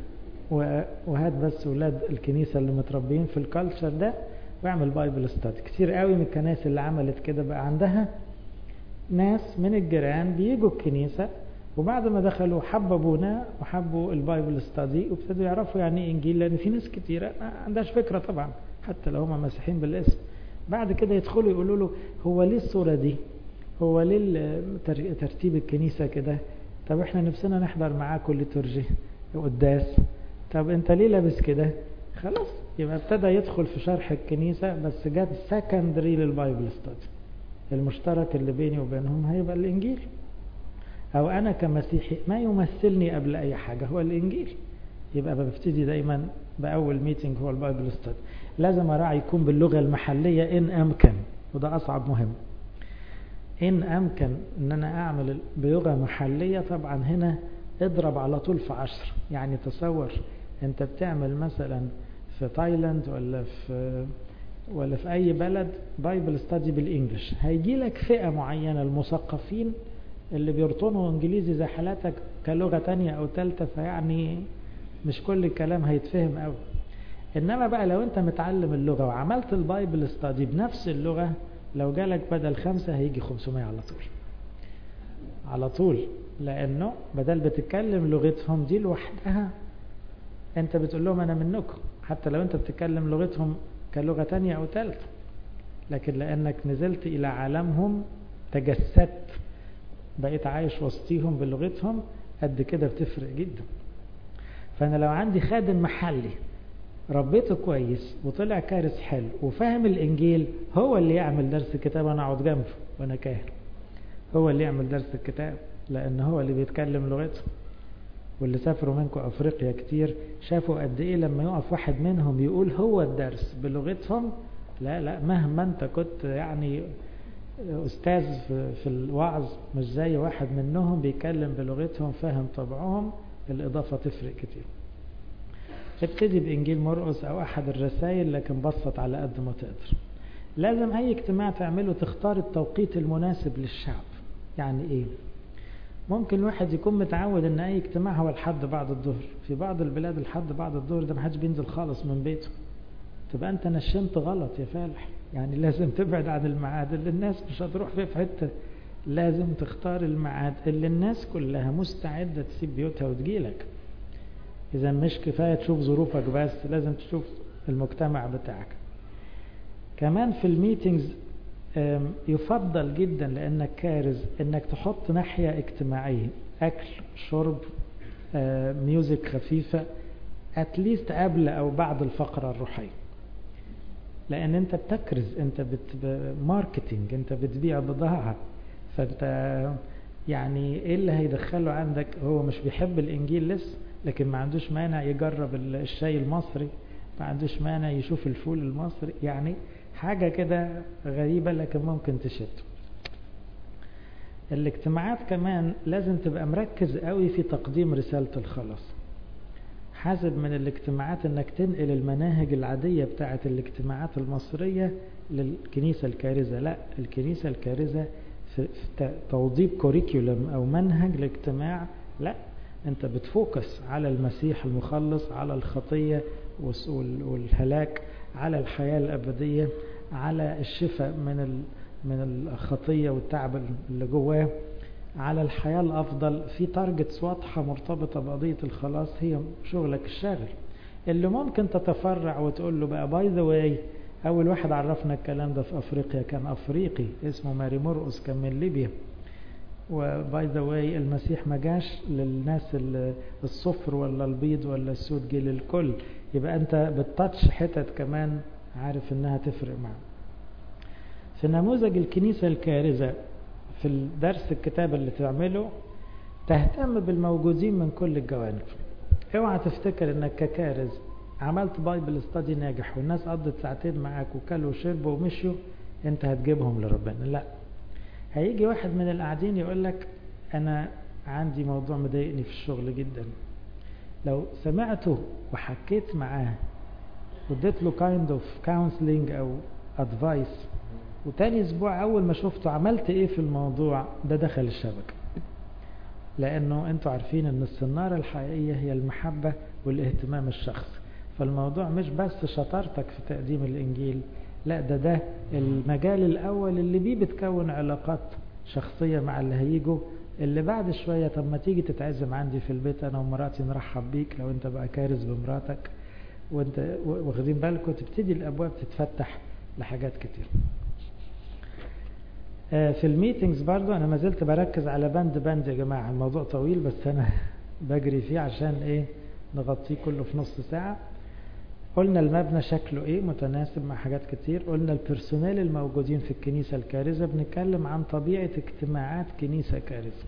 وهات بس ولاد الكنيسة اللي متربيين في الكالتشر ده واعمل بايبل ستادي كتير قوي من الكنائس اللي عملت كده بقى عندها ناس من الجيران بيجوا الكنيسة وبعد ما دخلوا حببونا وحبوا البايبل ستادي وابتدوا يعرفوا يعني ايه انجيل لان في ناس كتيرة ما عندهاش فكرة طبعا حتى لو هم مسيحيين بالاسم بعد كده يدخلوا يقولوا له هو ليه الصورة دي هو ليه ترتيب الكنيسة كده طب احنا نفسنا نحضر معاكم ليتورجي قداس طب انت ليه لابس كده خلاص يبقى ابتدى يدخل في شرح الكنيسة بس جاب سكندري للبايبل ستادي المشترك اللي بيني وبينهم هيبقى الانجيل او انا كمسيحي ما يمثلني قبل اي حاجة هو الانجيل يبقى ببتدي دايما باول ميتنج هو البايبل ستادي لازم اراعي يكون باللغة المحلية ان امكن وده اصعب مهم ان امكن ان انا اعمل بلغة محلية طبعا هنا اضرب على طول في عشر يعني تصور انت بتعمل مثلا في تايلاند ولا في ولا في اي بلد بايبل ستادي بالانجلش هيجي لك فئة معينة المثقفين اللي بيرطنوا انجليزي زي حالاتك كلغة تانية او تالتة فيعني مش كل الكلام هيتفهم قوي انما بقى لو انت متعلم اللغة وعملت البايبل استادي بنفس اللغة لو جالك بدل خمسة هيجي 500 على طول على طول لانه بدل بتتكلم لغتهم دي لوحدها انت بتقول لهم انا منكم حتى لو انت بتتكلم لغتهم كلغة تانية او تالتة لكن لانك نزلت الى عالمهم تجسدت بقيت عايش وسطيهم بلغتهم قد كده بتفرق جدا فانا لو عندي خادم محلي ربيته كويس وطلع كارث حلو وفاهم الانجيل هو اللي يعمل درس الكتاب وانا اقعد جنبه وانا كاهن هو اللي يعمل درس الكتاب لان هو اللي بيتكلم لغته واللي سافروا منكم افريقيا كتير شافوا قد ايه لما يقف واحد منهم يقول هو الدرس بلغتهم لا لا مهما انت كنت يعني استاذ في الوعظ مش زي واحد منهم بيتكلم بلغتهم فاهم طبعهم الاضافه تفرق كتير ابتدي بانجيل مرقس او احد الرسائل لكن بسط على قد ما تقدر لازم اي اجتماع تعمله تختار التوقيت المناسب للشعب يعني ايه ممكن واحد يكون متعود ان اي اجتماع هو لحد بعد الظهر في بعض البلاد لحد بعد الظهر ده محدش بينزل خالص من بيته تبقى انت نشنت غلط يا فالح يعني لازم تبعد عن الميعاد اللي الناس مش هتروح فيه في حته لازم تختار الميعاد اللي الناس كلها مستعده تسيب بيوتها وتجيلك اذا مش كفايه تشوف ظروفك بس لازم تشوف المجتمع بتاعك كمان في الميتينجز يفضل جدا لانك كارز انك تحط ناحيه اجتماعيه اكل شرب ميوزك خفيفه اتليست قبل او بعد الفقره الروحيه لان انت بتكرز انت بت ماركتينج انت بتبيع بضاعه فانت يعني ايه اللي هيدخله عندك هو مش بيحب الانجيل لسه لكن ما عندوش مانع يجرب الشاي المصري ما عندوش مانع يشوف الفول المصري يعني حاجة كده غريبة لكن ممكن تشد الاجتماعات كمان لازم تبقى مركز قوي في تقديم رسالة الخلاص حاسب من الاجتماعات انك تنقل المناهج العادية بتاعة الاجتماعات المصرية للكنيسة الكارزة لا الكنيسة الكارزة في توضيب كوريكيولم او منهج الاجتماع لا انت بتفوكس على المسيح المخلص على الخطية والهلاك على الحياة الأبدية على الشفاء من من الخطية والتعب اللي جواه على الحياة الأفضل في تارجتس واضحة مرتبطة بقضية الخلاص هي شغلك الشاغل اللي ممكن تتفرع وتقول له بقى باي ذا واي أول واحد عرفنا الكلام ده في أفريقيا كان أفريقي اسمه ماري مرقس كان من ليبيا وباي ذا واي المسيح ما جاش للناس الصفر ولا البيض ولا السود جه للكل يبقى انت بتتاتش حتت كمان عارف انها تفرق معاه في نموذج الكنيسة الكارزة في الدرس الكتاب اللي تعمله تهتم بالموجودين من كل الجوانب اوعى تفتكر انك ككارز عملت بايبل ستادي ناجح والناس قضت ساعتين معاك وكلوا وشربوا ومشوا انت هتجيبهم لربنا لا هيجي واحد من القاعدين يقول لك انا عندي موضوع مضايقني في الشغل جدا لو سمعته وحكيت معاه واديت له كايند اوف كونسلنج او ادفايس وتاني اسبوع اول ما شفته عملت ايه في الموضوع ده دخل الشبكه لانه انتوا عارفين ان السناره الحقيقيه هي المحبه والاهتمام الشخصي فالموضوع مش بس شطارتك في تقديم الانجيل لا ده ده المجال الاول اللي بيه بتكون علاقات شخصيه مع اللي هيجوا اللي بعد شوية طب ما تيجي تتعزم عندي في البيت أنا ومراتي نرحب بيك لو أنت بقى كارز بمراتك وأنت واخدين بالكم تبتدي الأبواب تتفتح لحاجات كتير في الميتينجز برضو أنا ما زلت بركز على بند بند يا جماعة الموضوع طويل بس أنا بجري فيه عشان إيه نغطيه كله في نص ساعة قلنا المبنى شكله ايه متناسب مع حاجات كتير قلنا البرسونيل الموجودين في الكنيسة الكارزة بنتكلم عن طبيعة اجتماعات كنيسة كارزة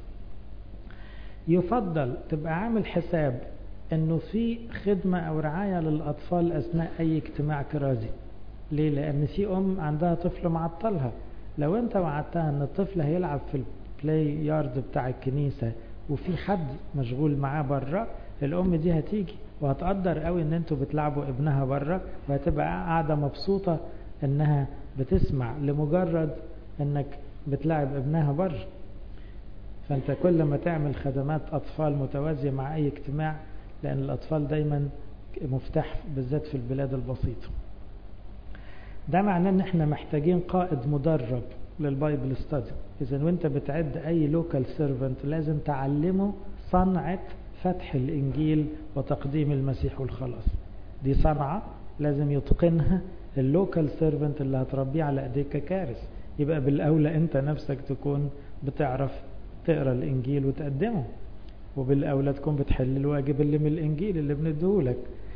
يفضل تبقى عامل حساب انه في خدمة او رعاية للاطفال اثناء اي اجتماع كرازي ليه لان في ام عندها طفل معطلها لو انت وعدتها ان الطفل هيلعب في البلاي يارد بتاع الكنيسة وفي حد مشغول معاه بره الام دي هتيجي وهتقدر قوي ان انتوا بتلعبوا ابنها بره وهتبقى قاعده مبسوطه انها بتسمع لمجرد انك بتلعب ابنها بره فانت كل ما تعمل خدمات اطفال متوازية مع اي اجتماع لان الاطفال دايما مفتاح بالذات في البلاد البسيطة ده معناه ان احنا محتاجين قائد مدرب للبايبل ستادي اذا وانت بتعد اي لوكال سيرفنت لازم تعلمه صنعة فتح الانجيل وتقديم المسيح والخلاص دي صنعة لازم يتقنها اللوكال سيرفنت اللي هتربيه على ايديك ككارث يبقى بالاولى انت نفسك تكون بتعرف تقرا الانجيل وتقدمه وبالاولى تكون بتحل الواجب اللي من الانجيل اللي بنديهولك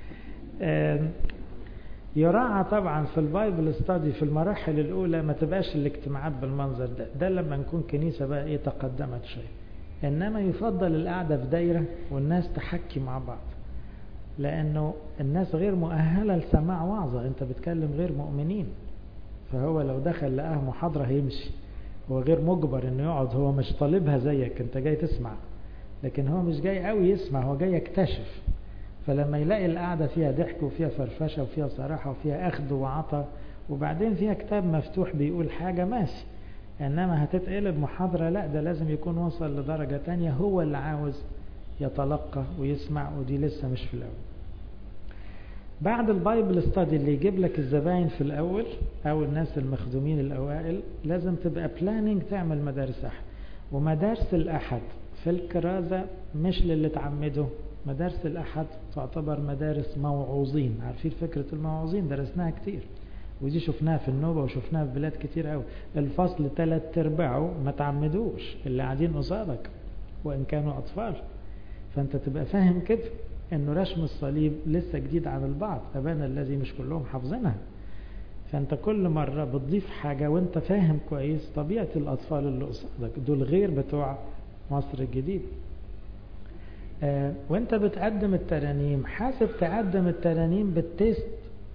يراعى طبعا في البايبل ستادي في المراحل الاولى ما تبقاش الاجتماعات بالمنظر ده ده لما نكون كنيسه بقى ايه تقدمت شويه انما يفضل القعده في دايره والناس تحكي مع بعض لانه الناس غير مؤهله لسماع وعظه انت بتكلم غير مؤمنين فهو لو دخل لقاه محاضره هيمشي هو غير مجبر انه يقعد هو مش طالبها زيك انت جاي تسمع لكن هو مش جاي قوي يسمع هو جاي يكتشف فلما يلاقي القعدة فيها ضحك وفيها فرفشة وفيها صراحة وفيها أخذ وعطى وبعدين فيها كتاب مفتوح بيقول حاجة ماشي إنما هتتقلب محاضرة لا ده لازم يكون وصل لدرجة تانية هو اللي عاوز يتلقى ويسمع ودي لسه مش في الأول بعد البايبل ستادي اللي يجيب لك الزباين في الأول أو الناس المخدومين الأوائل لازم تبقى بلاننج تعمل مدارس أحد ومدارس الأحد في الكرازة مش للي تعمده مدارس الأحد تعتبر مدارس موعوظين عارفين فكرة الموعوظين درسناها كتير ودي شفناها في النوبة وشفناها في بلاد كتير قوي الفصل ثلاث ارباعه ما تعمدوش اللي قاعدين قصادك وإن كانوا أطفال فأنت تبقى فاهم كده إنه رسم الصليب لسه جديد عن البعض أبانا الذي مش كلهم حافظينها فأنت كل مرة بتضيف حاجة وأنت فاهم كويس طبيعة الأطفال اللي قصادك دول غير بتوع مصر الجديد آه وانت بتقدم الترانيم حاسب تقدم الترانيم بالتيست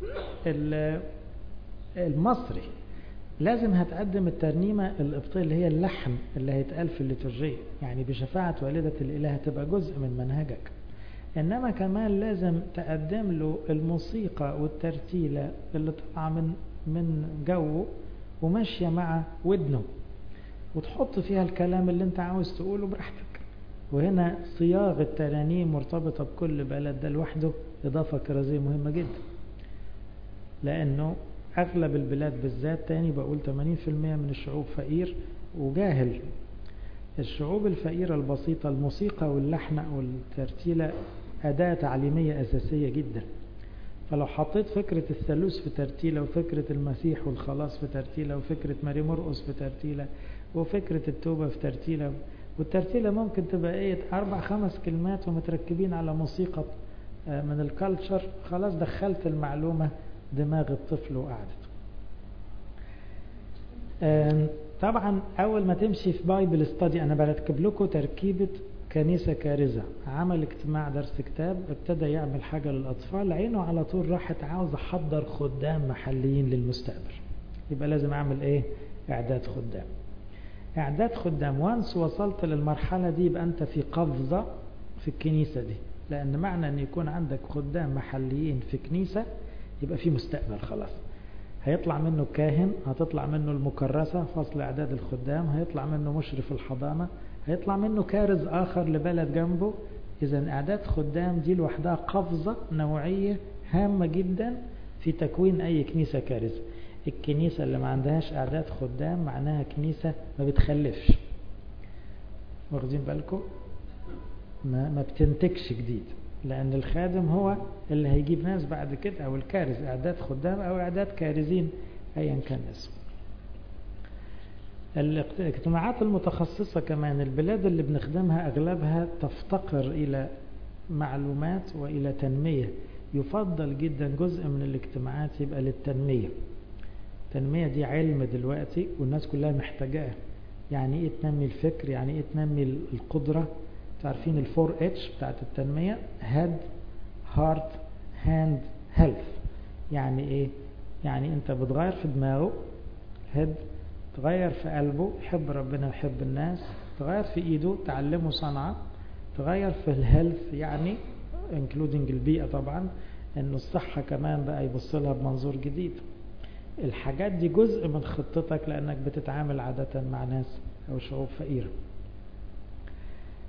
المصري لازم هتقدم الترنيمة القبطية اللي هي اللحن اللي هيتقال في الليتورجية يعني بشفاعة والدة الإله هتبقى جزء من منهجك إنما كمان لازم تقدم له الموسيقى والترتيلة اللي طالعة من من جوه وماشية مع ودنه وتحط فيها الكلام اللي انت عاوز تقوله براحتك وهنا صياغ الترانيم مرتبطة بكل بلد ده لوحده إضافة كرازية مهمة جدا لأنه أغلب البلاد بالذات تاني بقول 80% من الشعوب فقير وجاهل الشعوب الفقيرة البسيطة الموسيقى واللحن والترتيلة أداة تعليمية أساسية جدا فلو حطيت فكرة الثالوث في ترتيلة وفكرة المسيح والخلاص في ترتيلة وفكرة ماري مرقس في ترتيلة وفكرة التوبة في ترتيلة والترتيلة ممكن تبقى ايه أربع خمس كلمات ومتركبين على موسيقى من الكالتشر خلاص دخلت المعلومة دماغ الطفل وقعدت طبعا أول ما تمشي في بايبل ستادي أنا بركب لكم تركيبة كنيسة كارزة عمل اجتماع درس كتاب ابتدى يعمل حاجة للأطفال عينه على طول راحت عاوز أحضر خدام محليين للمستقبل يبقى لازم أعمل إيه إعداد خدام إعداد خدام وانس وصلت للمرحلة دي يبقى أنت في قفزة في الكنيسة دي لأن معنى أن يكون عندك خدام محليين في كنيسة يبقى في مستقبل خلاص هيطلع منه كاهن هتطلع منه المكرسة فصل إعداد الخدام هيطلع منه مشرف الحضانة هيطلع منه كارز آخر لبلد جنبه إذا إعداد خدام دي لوحدها قفزة نوعية هامة جدا في تكوين أي كنيسة كارزة الكنيسة اللي ما عندهاش أعداد خدام معناها كنيسة ما بتخلفش واخدين بالكم ما, ما بتنتجش جديد لأن الخادم هو اللي هيجيب ناس بعد كده أو الكارز إعداد خدام أو إعداد كارزين أيا كان اسمه الاجتماعات المتخصصة كمان البلاد اللي بنخدمها أغلبها تفتقر إلى معلومات وإلى تنمية يفضل جدا جزء من الاجتماعات يبقى للتنمية التنمية دي علم دلوقتي والناس كلها محتاجاه يعني ايه تنمي الفكر يعني ايه تنمي القدرة تعرفين الفور اتش بتاعت التنمية هيد هارت هاند هيلث يعني ايه يعني انت بتغير في دماغه هيد تغير في قلبه يحب ربنا ويحب الناس تغير في ايده تعلمه صنعة تغير في الهيلث يعني انكلودنج البيئة طبعا انه الصحة كمان بقى يبص لها بمنظور جديد الحاجات دي جزء من خطتك لانك بتتعامل عادة مع ناس او شعوب فقيرة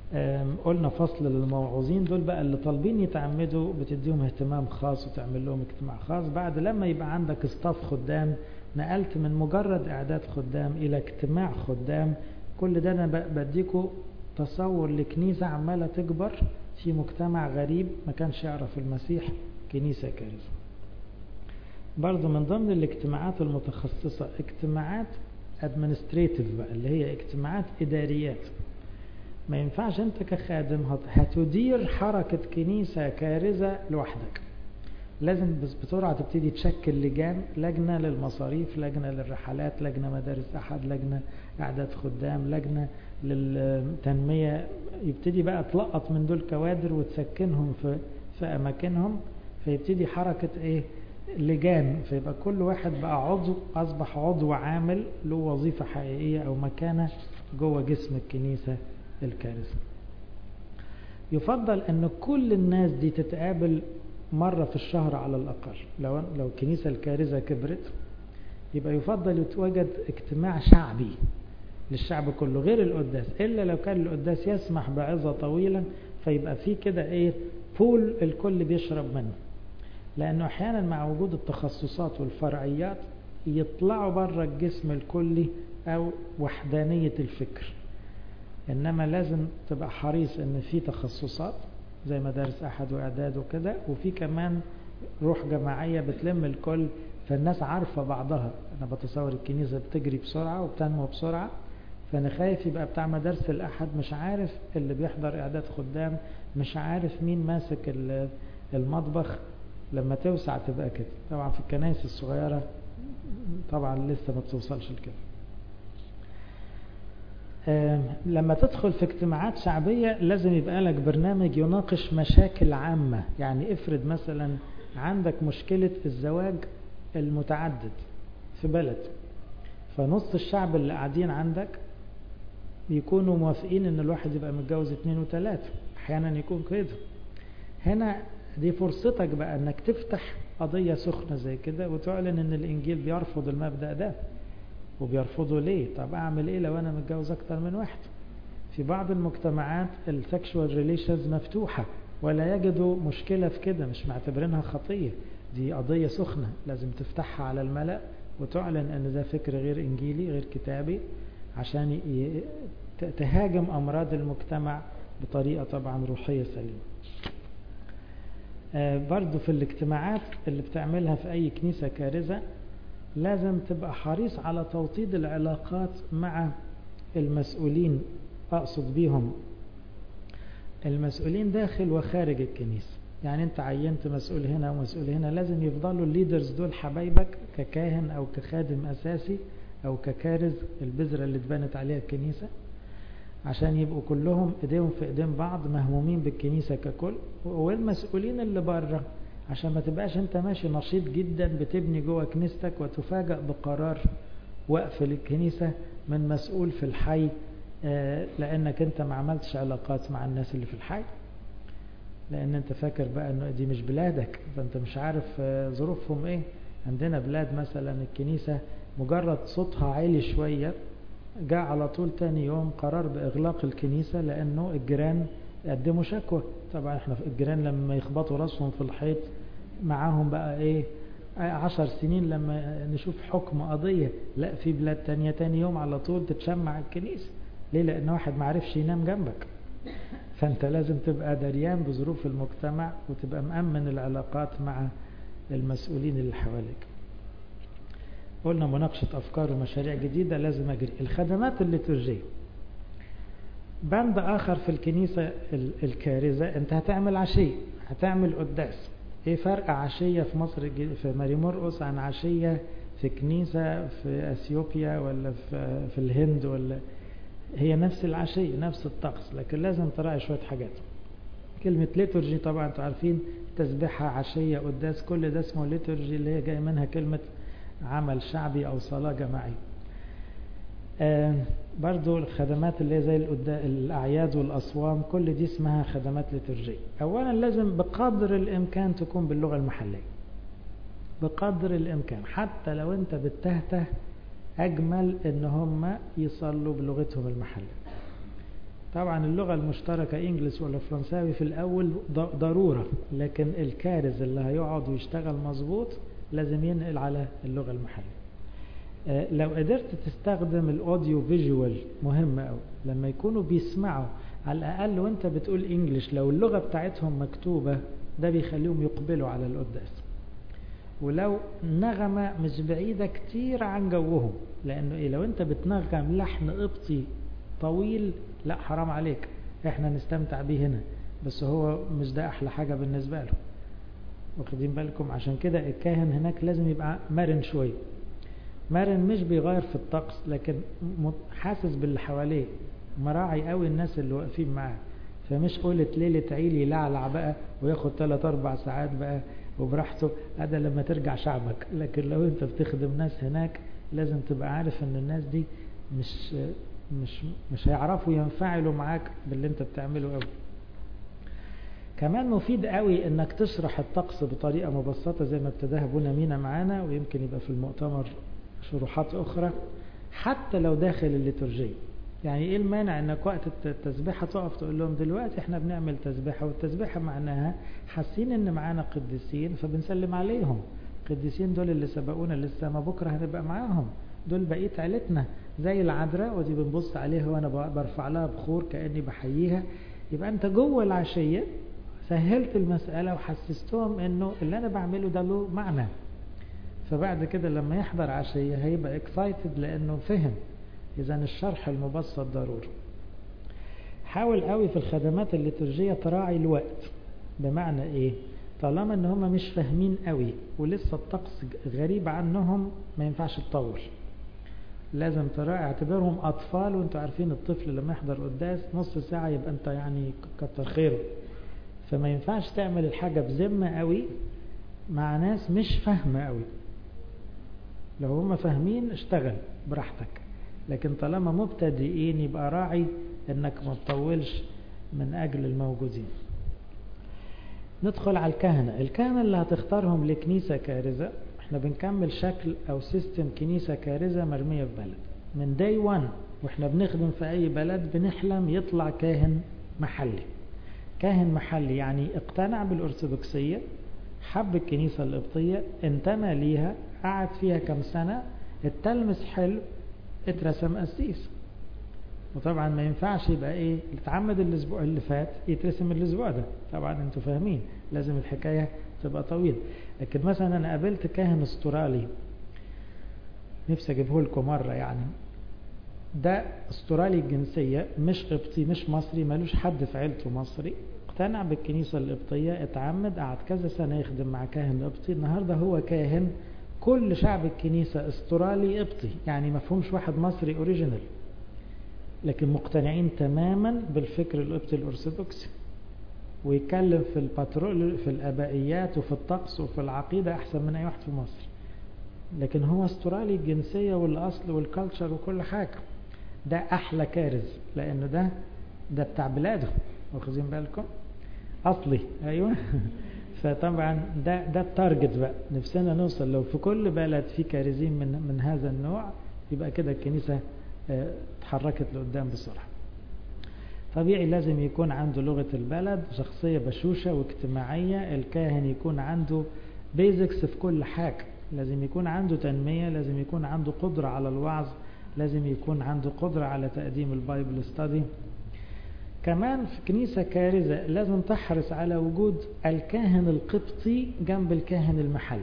قلنا فصل للموعوظين دول بقى اللي طالبين يتعمدوا بتديهم اهتمام خاص وتعمل لهم اجتماع خاص بعد لما يبقى عندك استاف خدام نقلت من مجرد اعداد خدام الى اجتماع خدام كل ده انا بديكوا تصور لكنيسة عمالة تكبر في مجتمع غريب ما كانش يعرف المسيح كنيسة كارثة برضو من ضمن الاجتماعات المتخصصة اجتماعات administrative بقى اللي هي اجتماعات إداريات ما ينفعش انت كخادم هتدير حركة كنيسة كارثة لوحدك لازم بس بسرعة تبتدي تشكل لجان لجنة للمصاريف لجنة للرحلات لجنة مدارس أحد لجنة إعداد خدام لجنة للتنمية يبتدي بقى تلقط من دول كوادر وتسكنهم في, في أماكنهم فيبتدي حركة إيه لجان فيبقى كل واحد بقى عضو أصبح عضو عامل له وظيفة حقيقية أو مكانة جوه جسم الكنيسة الكارثة يفضل أن كل الناس دي تتقابل مرة في الشهر على الأقل لو لو الكنيسة الكارثة كبرت يبقى يفضل يتوجد اجتماع شعبي للشعب كله غير القداس إلا لو كان القداس يسمح بعظة طويلة فيبقى في كده إيه بول الكل بيشرب منه لأنه أحيانا مع وجود التخصصات والفرعيات يطلعوا بره الجسم الكلي أو وحدانية الفكر إنما لازم تبقى حريص إن في تخصصات زي مدارس أحد وإعداد وكده وفي كمان روح جماعية بتلم الكل فالناس عارفة بعضها أنا بتصور الكنيسة بتجري بسرعة وبتنمو بسرعة فأنا خايف يبقى بتاع مدارس الأحد مش عارف اللي بيحضر إعداد خدام مش عارف مين ماسك المطبخ لما توسع تبقى كده طبعا في الكنائس الصغيرة طبعا لسه ما توصلش لكده لما تدخل في اجتماعات شعبية لازم يبقى لك برنامج يناقش مشاكل عامة يعني افرض مثلا عندك مشكلة الزواج المتعدد في بلد فنص الشعب اللي قاعدين عندك بيكونوا موافقين ان الواحد يبقى متجوز اتنين وتلاتة احيانا يكون كده هنا دي فرصتك بقى انك تفتح قضية سخنة زي كده وتعلن ان الانجيل بيرفض المبدأ ده وبيرفضوا ليه طب اعمل ايه لو انا متجوز اكتر من واحد في بعض المجتمعات السكشوال ريليشنز مفتوحة ولا يجدوا مشكلة في كده مش معتبرينها خطية دي قضية سخنة لازم تفتحها على الملأ وتعلن ان ده فكر غير انجيلي غير كتابي عشان تهاجم امراض المجتمع بطريقة طبعا روحية سليمة برضو في الاجتماعات اللي بتعملها في اي كنيسة كارثة لازم تبقى حريص على توطيد العلاقات مع المسؤولين أقصد بيهم المسؤولين داخل وخارج الكنيسة يعني انت عينت مسؤول هنا ومسؤول هنا لازم يفضلوا الليدرز دول حبايبك ككاهن او كخادم اساسي او ككارز البذرة اللي اتبنت عليها الكنيسة عشان يبقوا كلهم ايديهم في ايدين بعض مهمومين بالكنيسة ككل والمسؤولين اللي بره عشان ما تبقاش انت ماشي نشيط جدا بتبني جوه كنيستك وتفاجأ بقرار وقف للكنيسة من مسؤول في الحي لانك انت ما عملتش علاقات مع الناس اللي في الحي لان انت فاكر بقى انه دي مش بلادك فانت مش عارف ظروفهم ايه عندنا بلاد مثلا الكنيسة مجرد صوتها عالي شوية جاء على طول تاني يوم قرار بإغلاق الكنيسة لأنه الجيران قدموا شكوى طبعا احنا الجيران لما يخبطوا راسهم في الحيط معاهم بقى ايه عشر سنين لما نشوف حكم قضية لا في بلاد تانية تاني يوم على طول تتشمع الكنيسة ليه لأن واحد معرفش ينام جنبك فانت لازم تبقى دريان بظروف المجتمع وتبقى مأمن العلاقات مع المسؤولين اللي حواليك قلنا مناقشة أفكار ومشاريع جديدة لازم أجري الخدمات الليتورجية بند آخر في الكنيسة الكارثة أنت هتعمل عشية هتعمل قداس إيه فرق عشية في مصر في ماري مرقس عن عشية في كنيسة في أثيوبيا ولا في, في الهند ولا هي نفس العشية نفس الطقس لكن لازم تراعي شوية حاجات كلمة ليتورجي طبعا انتوا عارفين تسبيحة عشية قداس كل ده اسمه ليتورجي اللي هي جاي منها كلمة عمل شعبي أو صلاة جماعية آه برضو الخدمات اللي هي زي الأعياد والأصوام كل دي اسمها خدمات ليتورجية أولا لازم بقدر الإمكان تكون باللغة المحلية بقدر الإمكان حتى لو أنت بتهته أجمل إن هم يصلوا بلغتهم المحلية طبعا اللغة المشتركة انجلش ولا فرنساوي في الاول ضرورة لكن الكارز اللي هيقعد ويشتغل مظبوط لازم ينقل على اللغة المحلية لو قدرت تستخدم الاوديو فيجوال مهم قوي لما يكونوا بيسمعوا على الاقل وانت بتقول انجلش لو اللغة بتاعتهم مكتوبة ده بيخليهم يقبلوا على القداس ولو نغمة مش بعيدة كتير عن جوهم لانه ايه لو انت بتنغم لحن قبطي طويل لا حرام عليك احنا نستمتع بيه هنا بس هو مش ده احلى حاجة بالنسبة له واخدين بالكم عشان كده الكاهن هناك لازم يبقى مرن شوية مرن مش بيغير في الطقس لكن حاسس باللي حواليه مراعي قوي الناس اللي واقفين معاه فمش قولت ليلة عيلي يلعلع بقى وياخد 3 4 ساعات بقى وبراحته هذا لما ترجع شعبك لكن لو انت بتخدم ناس هناك لازم تبقى عارف ان الناس دي مش مش مش هيعرفوا ينفعلوا معاك باللي انت بتعمله قوي كمان مفيد قوي انك تشرح الطقس بطريقة مبسطة زي ما ابتداها ابونا مينا معانا ويمكن يبقى في المؤتمر شروحات اخرى حتى لو داخل الليتورجية يعني ايه المانع انك وقت التسبيحة تقف تقول لهم دلوقتي احنا بنعمل تسبيحة والتسبيحة معناها حاسين ان معانا قديسين فبنسلم عليهم القديسين دول اللي سبقونا لسه ما بكرة هنبقى معاهم دول بقية عيلتنا زي العذراء ودي بنبص عليها وانا برفع لها بخور كأني بحييها يبقى انت جوه العشية سهلت المسألة وحسستهم انه اللي انا بعمله ده له معنى فبعد كده لما يحضر عشية هيبقى اكسايتد لانه فهم اذا الشرح المبسط ضروري حاول قوي في الخدمات الليتورجية تراعي الوقت بمعنى ايه طالما ان هم مش فاهمين قوي ولسه الطقس غريب عنهم ما ينفعش تطول لازم تراعي اعتبرهم اطفال وانتوا عارفين الطفل لما يحضر قداس نص ساعة يبقى انت يعني كتر خيره فما ينفعش تعمل الحاجة بذمة قوي مع ناس مش فاهمة قوي لو هم فاهمين اشتغل براحتك لكن طالما مبتدئين يبقى راعي انك ما تطولش من اجل الموجودين ندخل على الكهنة الكهنة اللي هتختارهم لكنيسة كارزة احنا بنكمل شكل او سيستم كنيسة كارزة مرمية في بلد من داي وان واحنا بنخدم في اي بلد بنحلم يطلع كاهن محلي كاهن محلي يعني اقتنع بالارثوذكسية حب الكنيسة القبطية انتمى ليها قعد فيها كم سنة التلمس حلو اترسم قسيس وطبعا ما ينفعش يبقى ايه اتعمد الاسبوع اللي فات يترسم الاسبوع ده طبعا انتوا فاهمين لازم الحكاية تبقى طويلة لكن مثلا انا قابلت كاهن استرالي نفسي اجيبه لكم مرة يعني ده استرالي الجنسية مش قبطي مش مصري ملوش حد في عيلته مصري اقتنع بالكنيسة القبطية اتعمد قعد كذا سنة يخدم مع كاهن قبطي النهاردة هو كاهن كل شعب الكنيسة استرالي قبطي يعني مفهومش واحد مصري اوريجينال لكن مقتنعين تماما بالفكر القبطي الارثوذكسي ويتكلم في الباترول في الابائيات وفي الطقس وفي العقيدة احسن من اي واحد في مصر لكن هو استرالي الجنسية والاصل والكالتشر وكل حاجة ده احلى كارز لانه ده ده بتاع بلاده واخدين بالكم اصلي ايوه فطبعا ده ده التارجت بقى نفسنا نوصل لو في كل بلد في كارزين من من هذا النوع يبقى كده الكنيسه اتحركت لقدام بسرعه طبيعي لازم يكون عنده لغه البلد شخصيه بشوشه واجتماعيه الكاهن يكون عنده بيزكس في كل حاجه لازم يكون عنده تنميه لازم يكون عنده قدره على الوعظ لازم يكون عنده قدره على تقديم البايبل ستادي كمان في كنيسة كارزة لازم تحرص على وجود الكاهن القبطي جنب الكاهن المحلي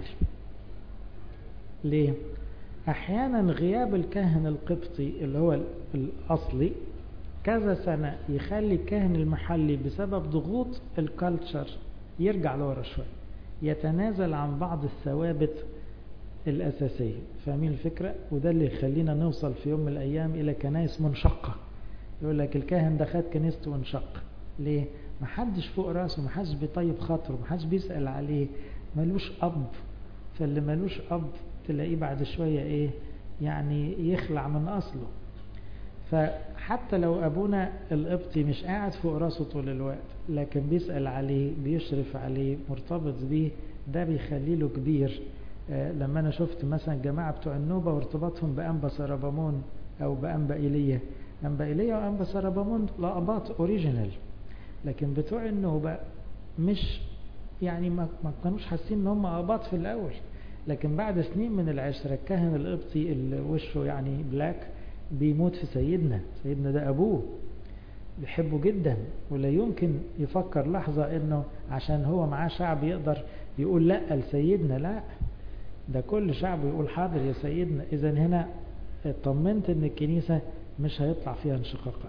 ليه؟ أحيانا غياب الكاهن القبطي اللي هو الأصلي كذا سنة يخلي الكاهن المحلي بسبب ضغوط الكالتشر يرجع لورا شوية يتنازل عن بعض الثوابت الأساسية فاهمين الفكرة؟ وده اللي يخلينا نوصل في يوم من الأيام إلى كنائس منشقة يقول لك الكاهن ده خد كنيسته وانشق ليه ما حدش فوق راسه ما حدش بيطيب خاطره ما حدش بيسأل عليه ملوش أب فاللي ملوش أب تلاقيه بعد شوية إيه يعني يخلع من أصله فحتى لو أبونا القبطي مش قاعد فوق راسه طول الوقت لكن بيسأل عليه بيشرف عليه مرتبط بيه ده بيخليه له كبير آه لما أنا شفت مثلا جماعة بتوع النوبة وارتباطهم بأنبا سربامون أو بأنبا إيليا أنبا إيليا وأنبا سربامون لأباط أوريجينال لكن بتوع النوبة مش يعني ما, ما كانوش حاسين ان هم اباط في الاول لكن بعد سنين من العشرة الكاهن القبطي اللي وشه يعني بلاك بيموت في سيدنا سيدنا ده ابوه بيحبه جدا ولا يمكن يفكر لحظة انه عشان هو معاه شعب يقدر يقول لا لسيدنا لا ده كل شعب يقول حاضر يا سيدنا اذا هنا اطمنت ان الكنيسة مش هيطلع فيها انشقاقات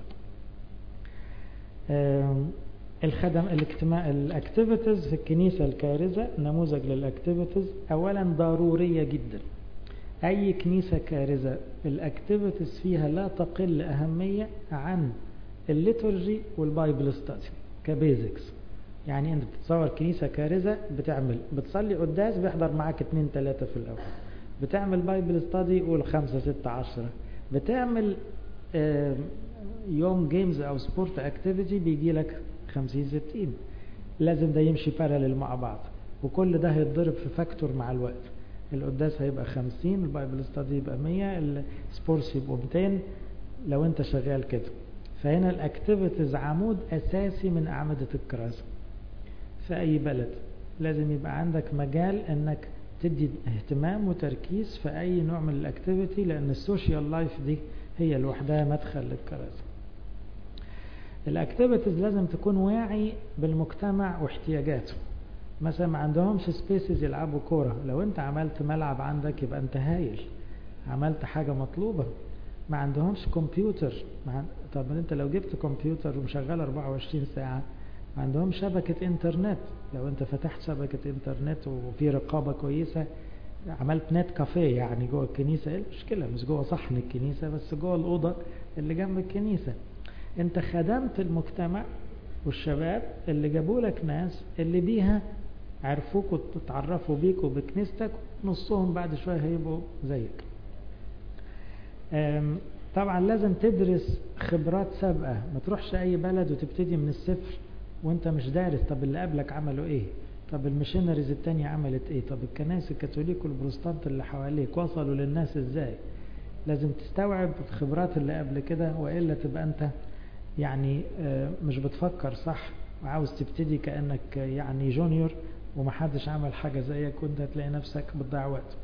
الخدم الاجتماع الاكتيفيتيز في الكنيسة الكارزة نموذج للاكتيفيتيز اولا ضرورية جدا اي كنيسة كارزة الاكتيفيتيز فيها لا تقل اهمية عن الليتورجي والبايبل ستادي كبيزكس يعني انت بتتصور كنيسة كارزة بتعمل بتصلي قداس بيحضر معاك اتنين تلاتة في الاول بتعمل بايبل ستادي قول خمسة ستة عشرة بتعمل يوم جيمز او سبورت اكتيفيتي بيجي لك 50 60 لازم ده يمشي باراليل مع بعض وكل ده هيتضرب في فاكتور مع الوقت القداس هيبقى 50 البايبل ستادي يبقى 100 السبورتس يبقوا 200 لو انت شغال كده فهنا الاكتيفيتيز عمود اساسي من اعمده الكراسه في اي بلد لازم يبقى عندك مجال انك تدي اهتمام وتركيز في اي نوع من الاكتيفيتي لان السوشيال لايف دي هي لوحدها مدخل للكراسه الاكتيفيتيز لازم تكون واعي بالمجتمع واحتياجاته مثلا ما عندهمش سبيسز يلعبوا كوره لو انت عملت ملعب عندك يبقى انت هايل عملت حاجه مطلوبه ما عندهمش كمبيوتر مع... طب انت لو جبت كمبيوتر ومشغل 24 ساعه ما عندهم شبكه انترنت لو انت فتحت شبكه انترنت وفي رقابه كويسه عملت نت كافيه يعني جوه الكنيسه ايه المشكله مش جوه صحن الكنيسه بس جوه الاوضه اللي جنب الكنيسه انت خدمت المجتمع والشباب اللي جابوا لك ناس اللي بيها عرفوك وتتعرفوا بيك وبكنيستك نصهم بعد شويه هيبقوا زيك طبعا لازم تدرس خبرات سابقه ما تروحش اي بلد وتبتدي من الصفر وانت مش دارس طب اللي قبلك عملوا ايه طب الميشنريز التانية عملت ايه طب الكنائس الكاثوليك والبروستانت اللي حواليك وصلوا للناس ازاي لازم تستوعب الخبرات اللي قبل كده والا تبقى انت يعني مش بتفكر صح وعاوز تبتدي كانك يعني جونيور ومحدش عمل حاجه زيك وانت هتلاقي نفسك بتضيع وقت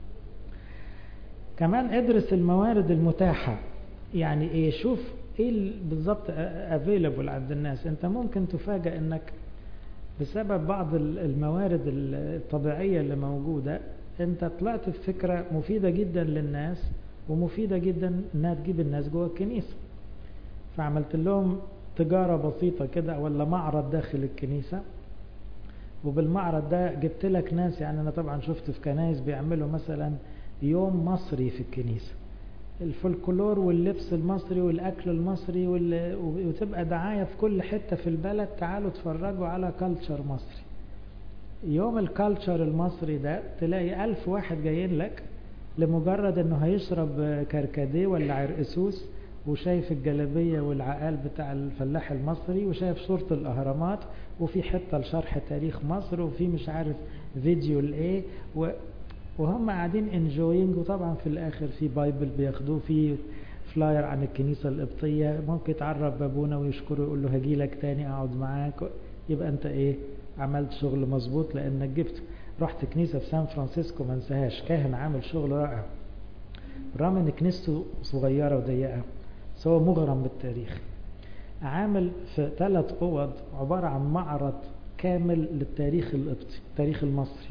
كمان ادرس الموارد المتاحه يعني ايه شوف ايه بالظبط افيلبل عند الناس انت ممكن تفاجئ انك بسبب بعض الموارد الطبيعيه اللي موجوده انت طلعت بفكره مفيده جدا للناس ومفيده جدا انها تجيب الناس جوه الكنيسه فعملت لهم تجاره بسيطه كده ولا معرض داخل الكنيسه وبالمعرض ده جبت لك ناس يعني انا طبعا شفت في كنايس بيعملوا مثلا يوم مصري في الكنيسه الفولكلور واللبس المصري والاكل المصري وتبقى دعايه في كل حته في البلد تعالوا اتفرجوا على كلتشر مصري يوم الكالتشر المصري ده تلاقي ألف واحد جايين لك لمجرد انه هيشرب كركديه ولا عرقسوس وشايف الجلابية والعقال بتاع الفلاح المصري وشايف صورة الأهرامات وفي حتة لشرح تاريخ مصر وفي مش عارف فيديو لإيه وهم قاعدين انجوينج وطبعا في الآخر في بايبل بياخدوه في فلاير عن الكنيسة القبطية ممكن يتعرف بابونا ويشكره يقول له هجي لك تاني أقعد معاك يبقى أنت إيه عملت شغل مظبوط لأنك جبت رحت كنيسة في سان فرانسيسكو ما انساهاش كاهن عامل شغل رائع رغم ان كنيسته صغيرة وضيقة بس هو مغرم بالتاريخ عامل في ثلاث اوض عبارة عن معرض كامل للتاريخ القبطي التاريخ المصري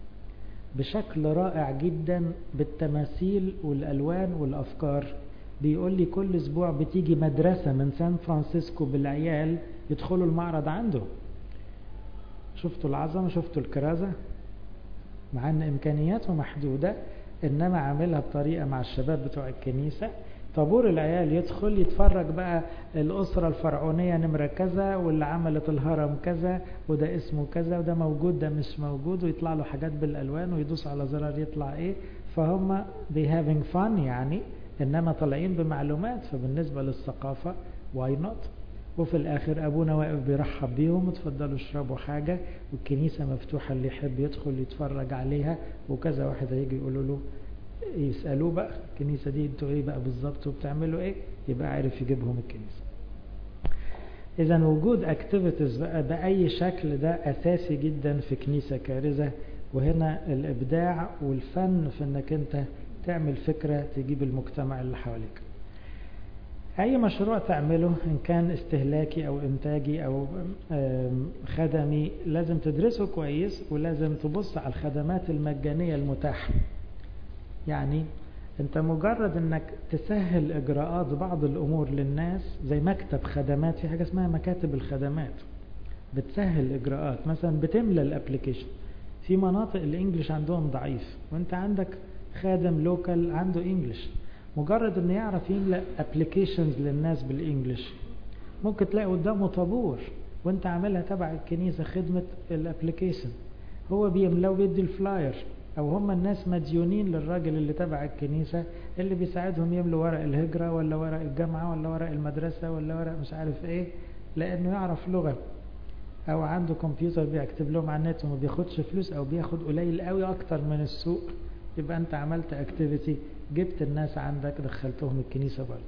بشكل رائع جدا بالتماثيل والالوان والافكار بيقول لي كل اسبوع بتيجي مدرسة من سان فرانسيسكو بالعيال يدخلوا المعرض عنده شفتوا العظمة شفتوا الكرازة مع ان امكانياته محدودة انما عاملها بطريقة مع الشباب بتوع الكنيسة طابور العيال يدخل يتفرج بقى الأسرة الفرعونية نمرة كذا واللي عملت الهرم كذا وده اسمه كذا وده موجود ده مش موجود ويطلع له حاجات بالألوان ويدوس على زرار يطلع ايه فهم they having fun يعني انما طالعين بمعلومات فبالنسبة للثقافة why not وفي الاخر ابونا واقف بيرحب بيهم اتفضلوا اشربوا حاجة والكنيسة مفتوحة اللي يحب يدخل يتفرج عليها وكذا واحد هيجي يقولوا له يسألوه بقى الكنيسة دي انتوا ايه بقى بالظبط وبتعملوا ايه يبقى عارف يجيبهم الكنيسة اذا وجود اكتيفيتيز بقى بأي شكل ده اساسي جدا في كنيسة كارثة وهنا الابداع والفن في انك انت تعمل فكرة تجيب المجتمع اللي حواليك اي مشروع تعمله ان كان استهلاكي او انتاجي او خدمي لازم تدرسه كويس ولازم تبص على الخدمات المجانية المتاحة يعني انت مجرد انك تسهل اجراءات بعض الامور للناس زي مكتب خدمات في حاجة اسمها مكاتب الخدمات بتسهل الاجراءات مثلا بتملى الابليكيشن في مناطق الانجليش عندهم ضعيف وانت عندك خادم لوكال عنده انجليش مجرد انه يعرف يملأ ابليكيشنز للناس بالانجليش ممكن تلاقي قدامه طابور وانت عاملها تبع الكنيسة خدمة الابليكيشن هو بيملأ وبيدي الفلاير او هم الناس مديونين للراجل اللي تبع الكنيسة اللي بيساعدهم يملوا ورق الهجرة ولا ورق الجامعة ولا ورق المدرسة ولا ورق مش عارف ايه لانه يعرف لغة او عنده كمبيوتر بيكتب لهم على النت وما بياخدش فلوس او بياخد قليل قوي اكتر من السوق يبقى انت عملت اكتيفيتي جبت الناس عندك دخلتهم الكنيسة برضه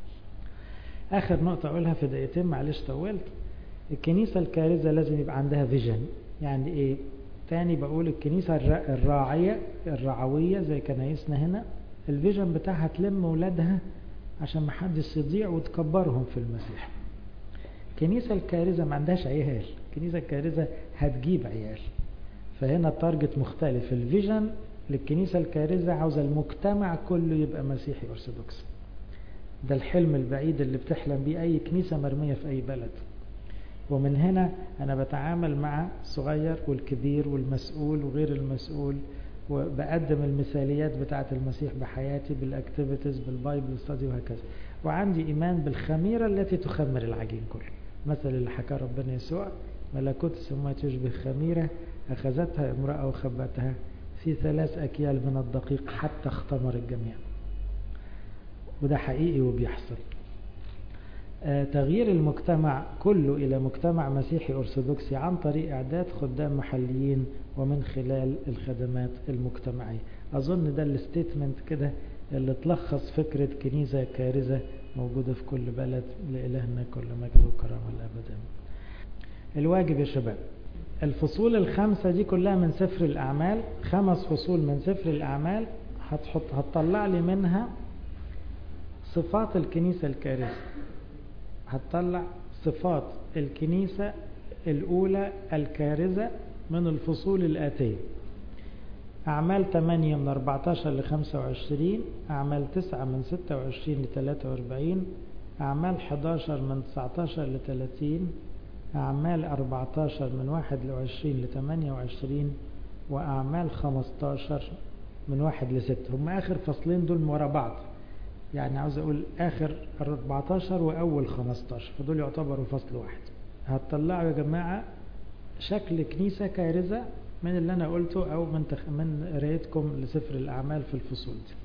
اخر نقطة اقولها في دقيقتين معلش طولت الكنيسة الكارثة لازم يبقى عندها فيجن يعني ايه تاني بقول الكنيسة الراعية الرعوية زي كنايسنا هنا الفيجن بتاعها تلم ولادها عشان ما حدش يضيع وتكبرهم في المسيح الكنيسة الكارثة ما عندهاش عيال الكنيسة الكارثة هتجيب عيال فهنا التارجت مختلف الفيجن للكنيسة الكارثة عاوزة المجتمع كله يبقى مسيحي أرثوذكس ده الحلم البعيد اللي بتحلم بيه أي كنيسة مرمية في أي بلد ومن هنا أنا بتعامل مع الصغير والكبير والمسؤول وغير المسؤول وبقدم المثاليات بتاعة المسيح بحياتي بالاكتيفيتيز بالبايبل ستادي وهكذا وعندي إيمان بالخميرة التي تخمر العجين كله مثل اللي حكى ربنا يسوع ملكوت السماوات يشبه خميرة أخذتها امرأة وخبتها في ثلاث أكيال من الدقيق حتى اختمر الجميع وده حقيقي وبيحصل آه تغيير المجتمع كله إلى مجتمع مسيحي أرثوذكسي عن طريق إعداد خدام محليين ومن خلال الخدمات المجتمعية أظن ده الستيتمنت كده اللي تلخص فكرة كنيسة كارثة موجودة في كل بلد لإلهنا كل مجد وكرامة الأبد الواجب يا شباب الفصول الخمسة دي كلها من سفر الأعمال خمس فصول من سفر الأعمال هتحط هتطلع لي منها صفات الكنيسة الكارثة هتطلع صفات الكنيسة الأولى الكارثة من الفصول الآتية أعمال 8 من 14 ل 25 أعمال 9 من 26 ل 43 أعمال 11 من 19 ل 30 أعمال 14 من 21 ل 28 وأعمال 15 من 1 ل 6 هم آخر فصلين دول ورا بعض يعني عاوز أقول آخر 14 وأول 15 فدول يعتبروا فصل واحد هتطلعوا يا جماعة شكل كنيسة كارثة من اللي أنا قلته أو من, تخ... من قرايتكم لسفر الأعمال في الفصول دي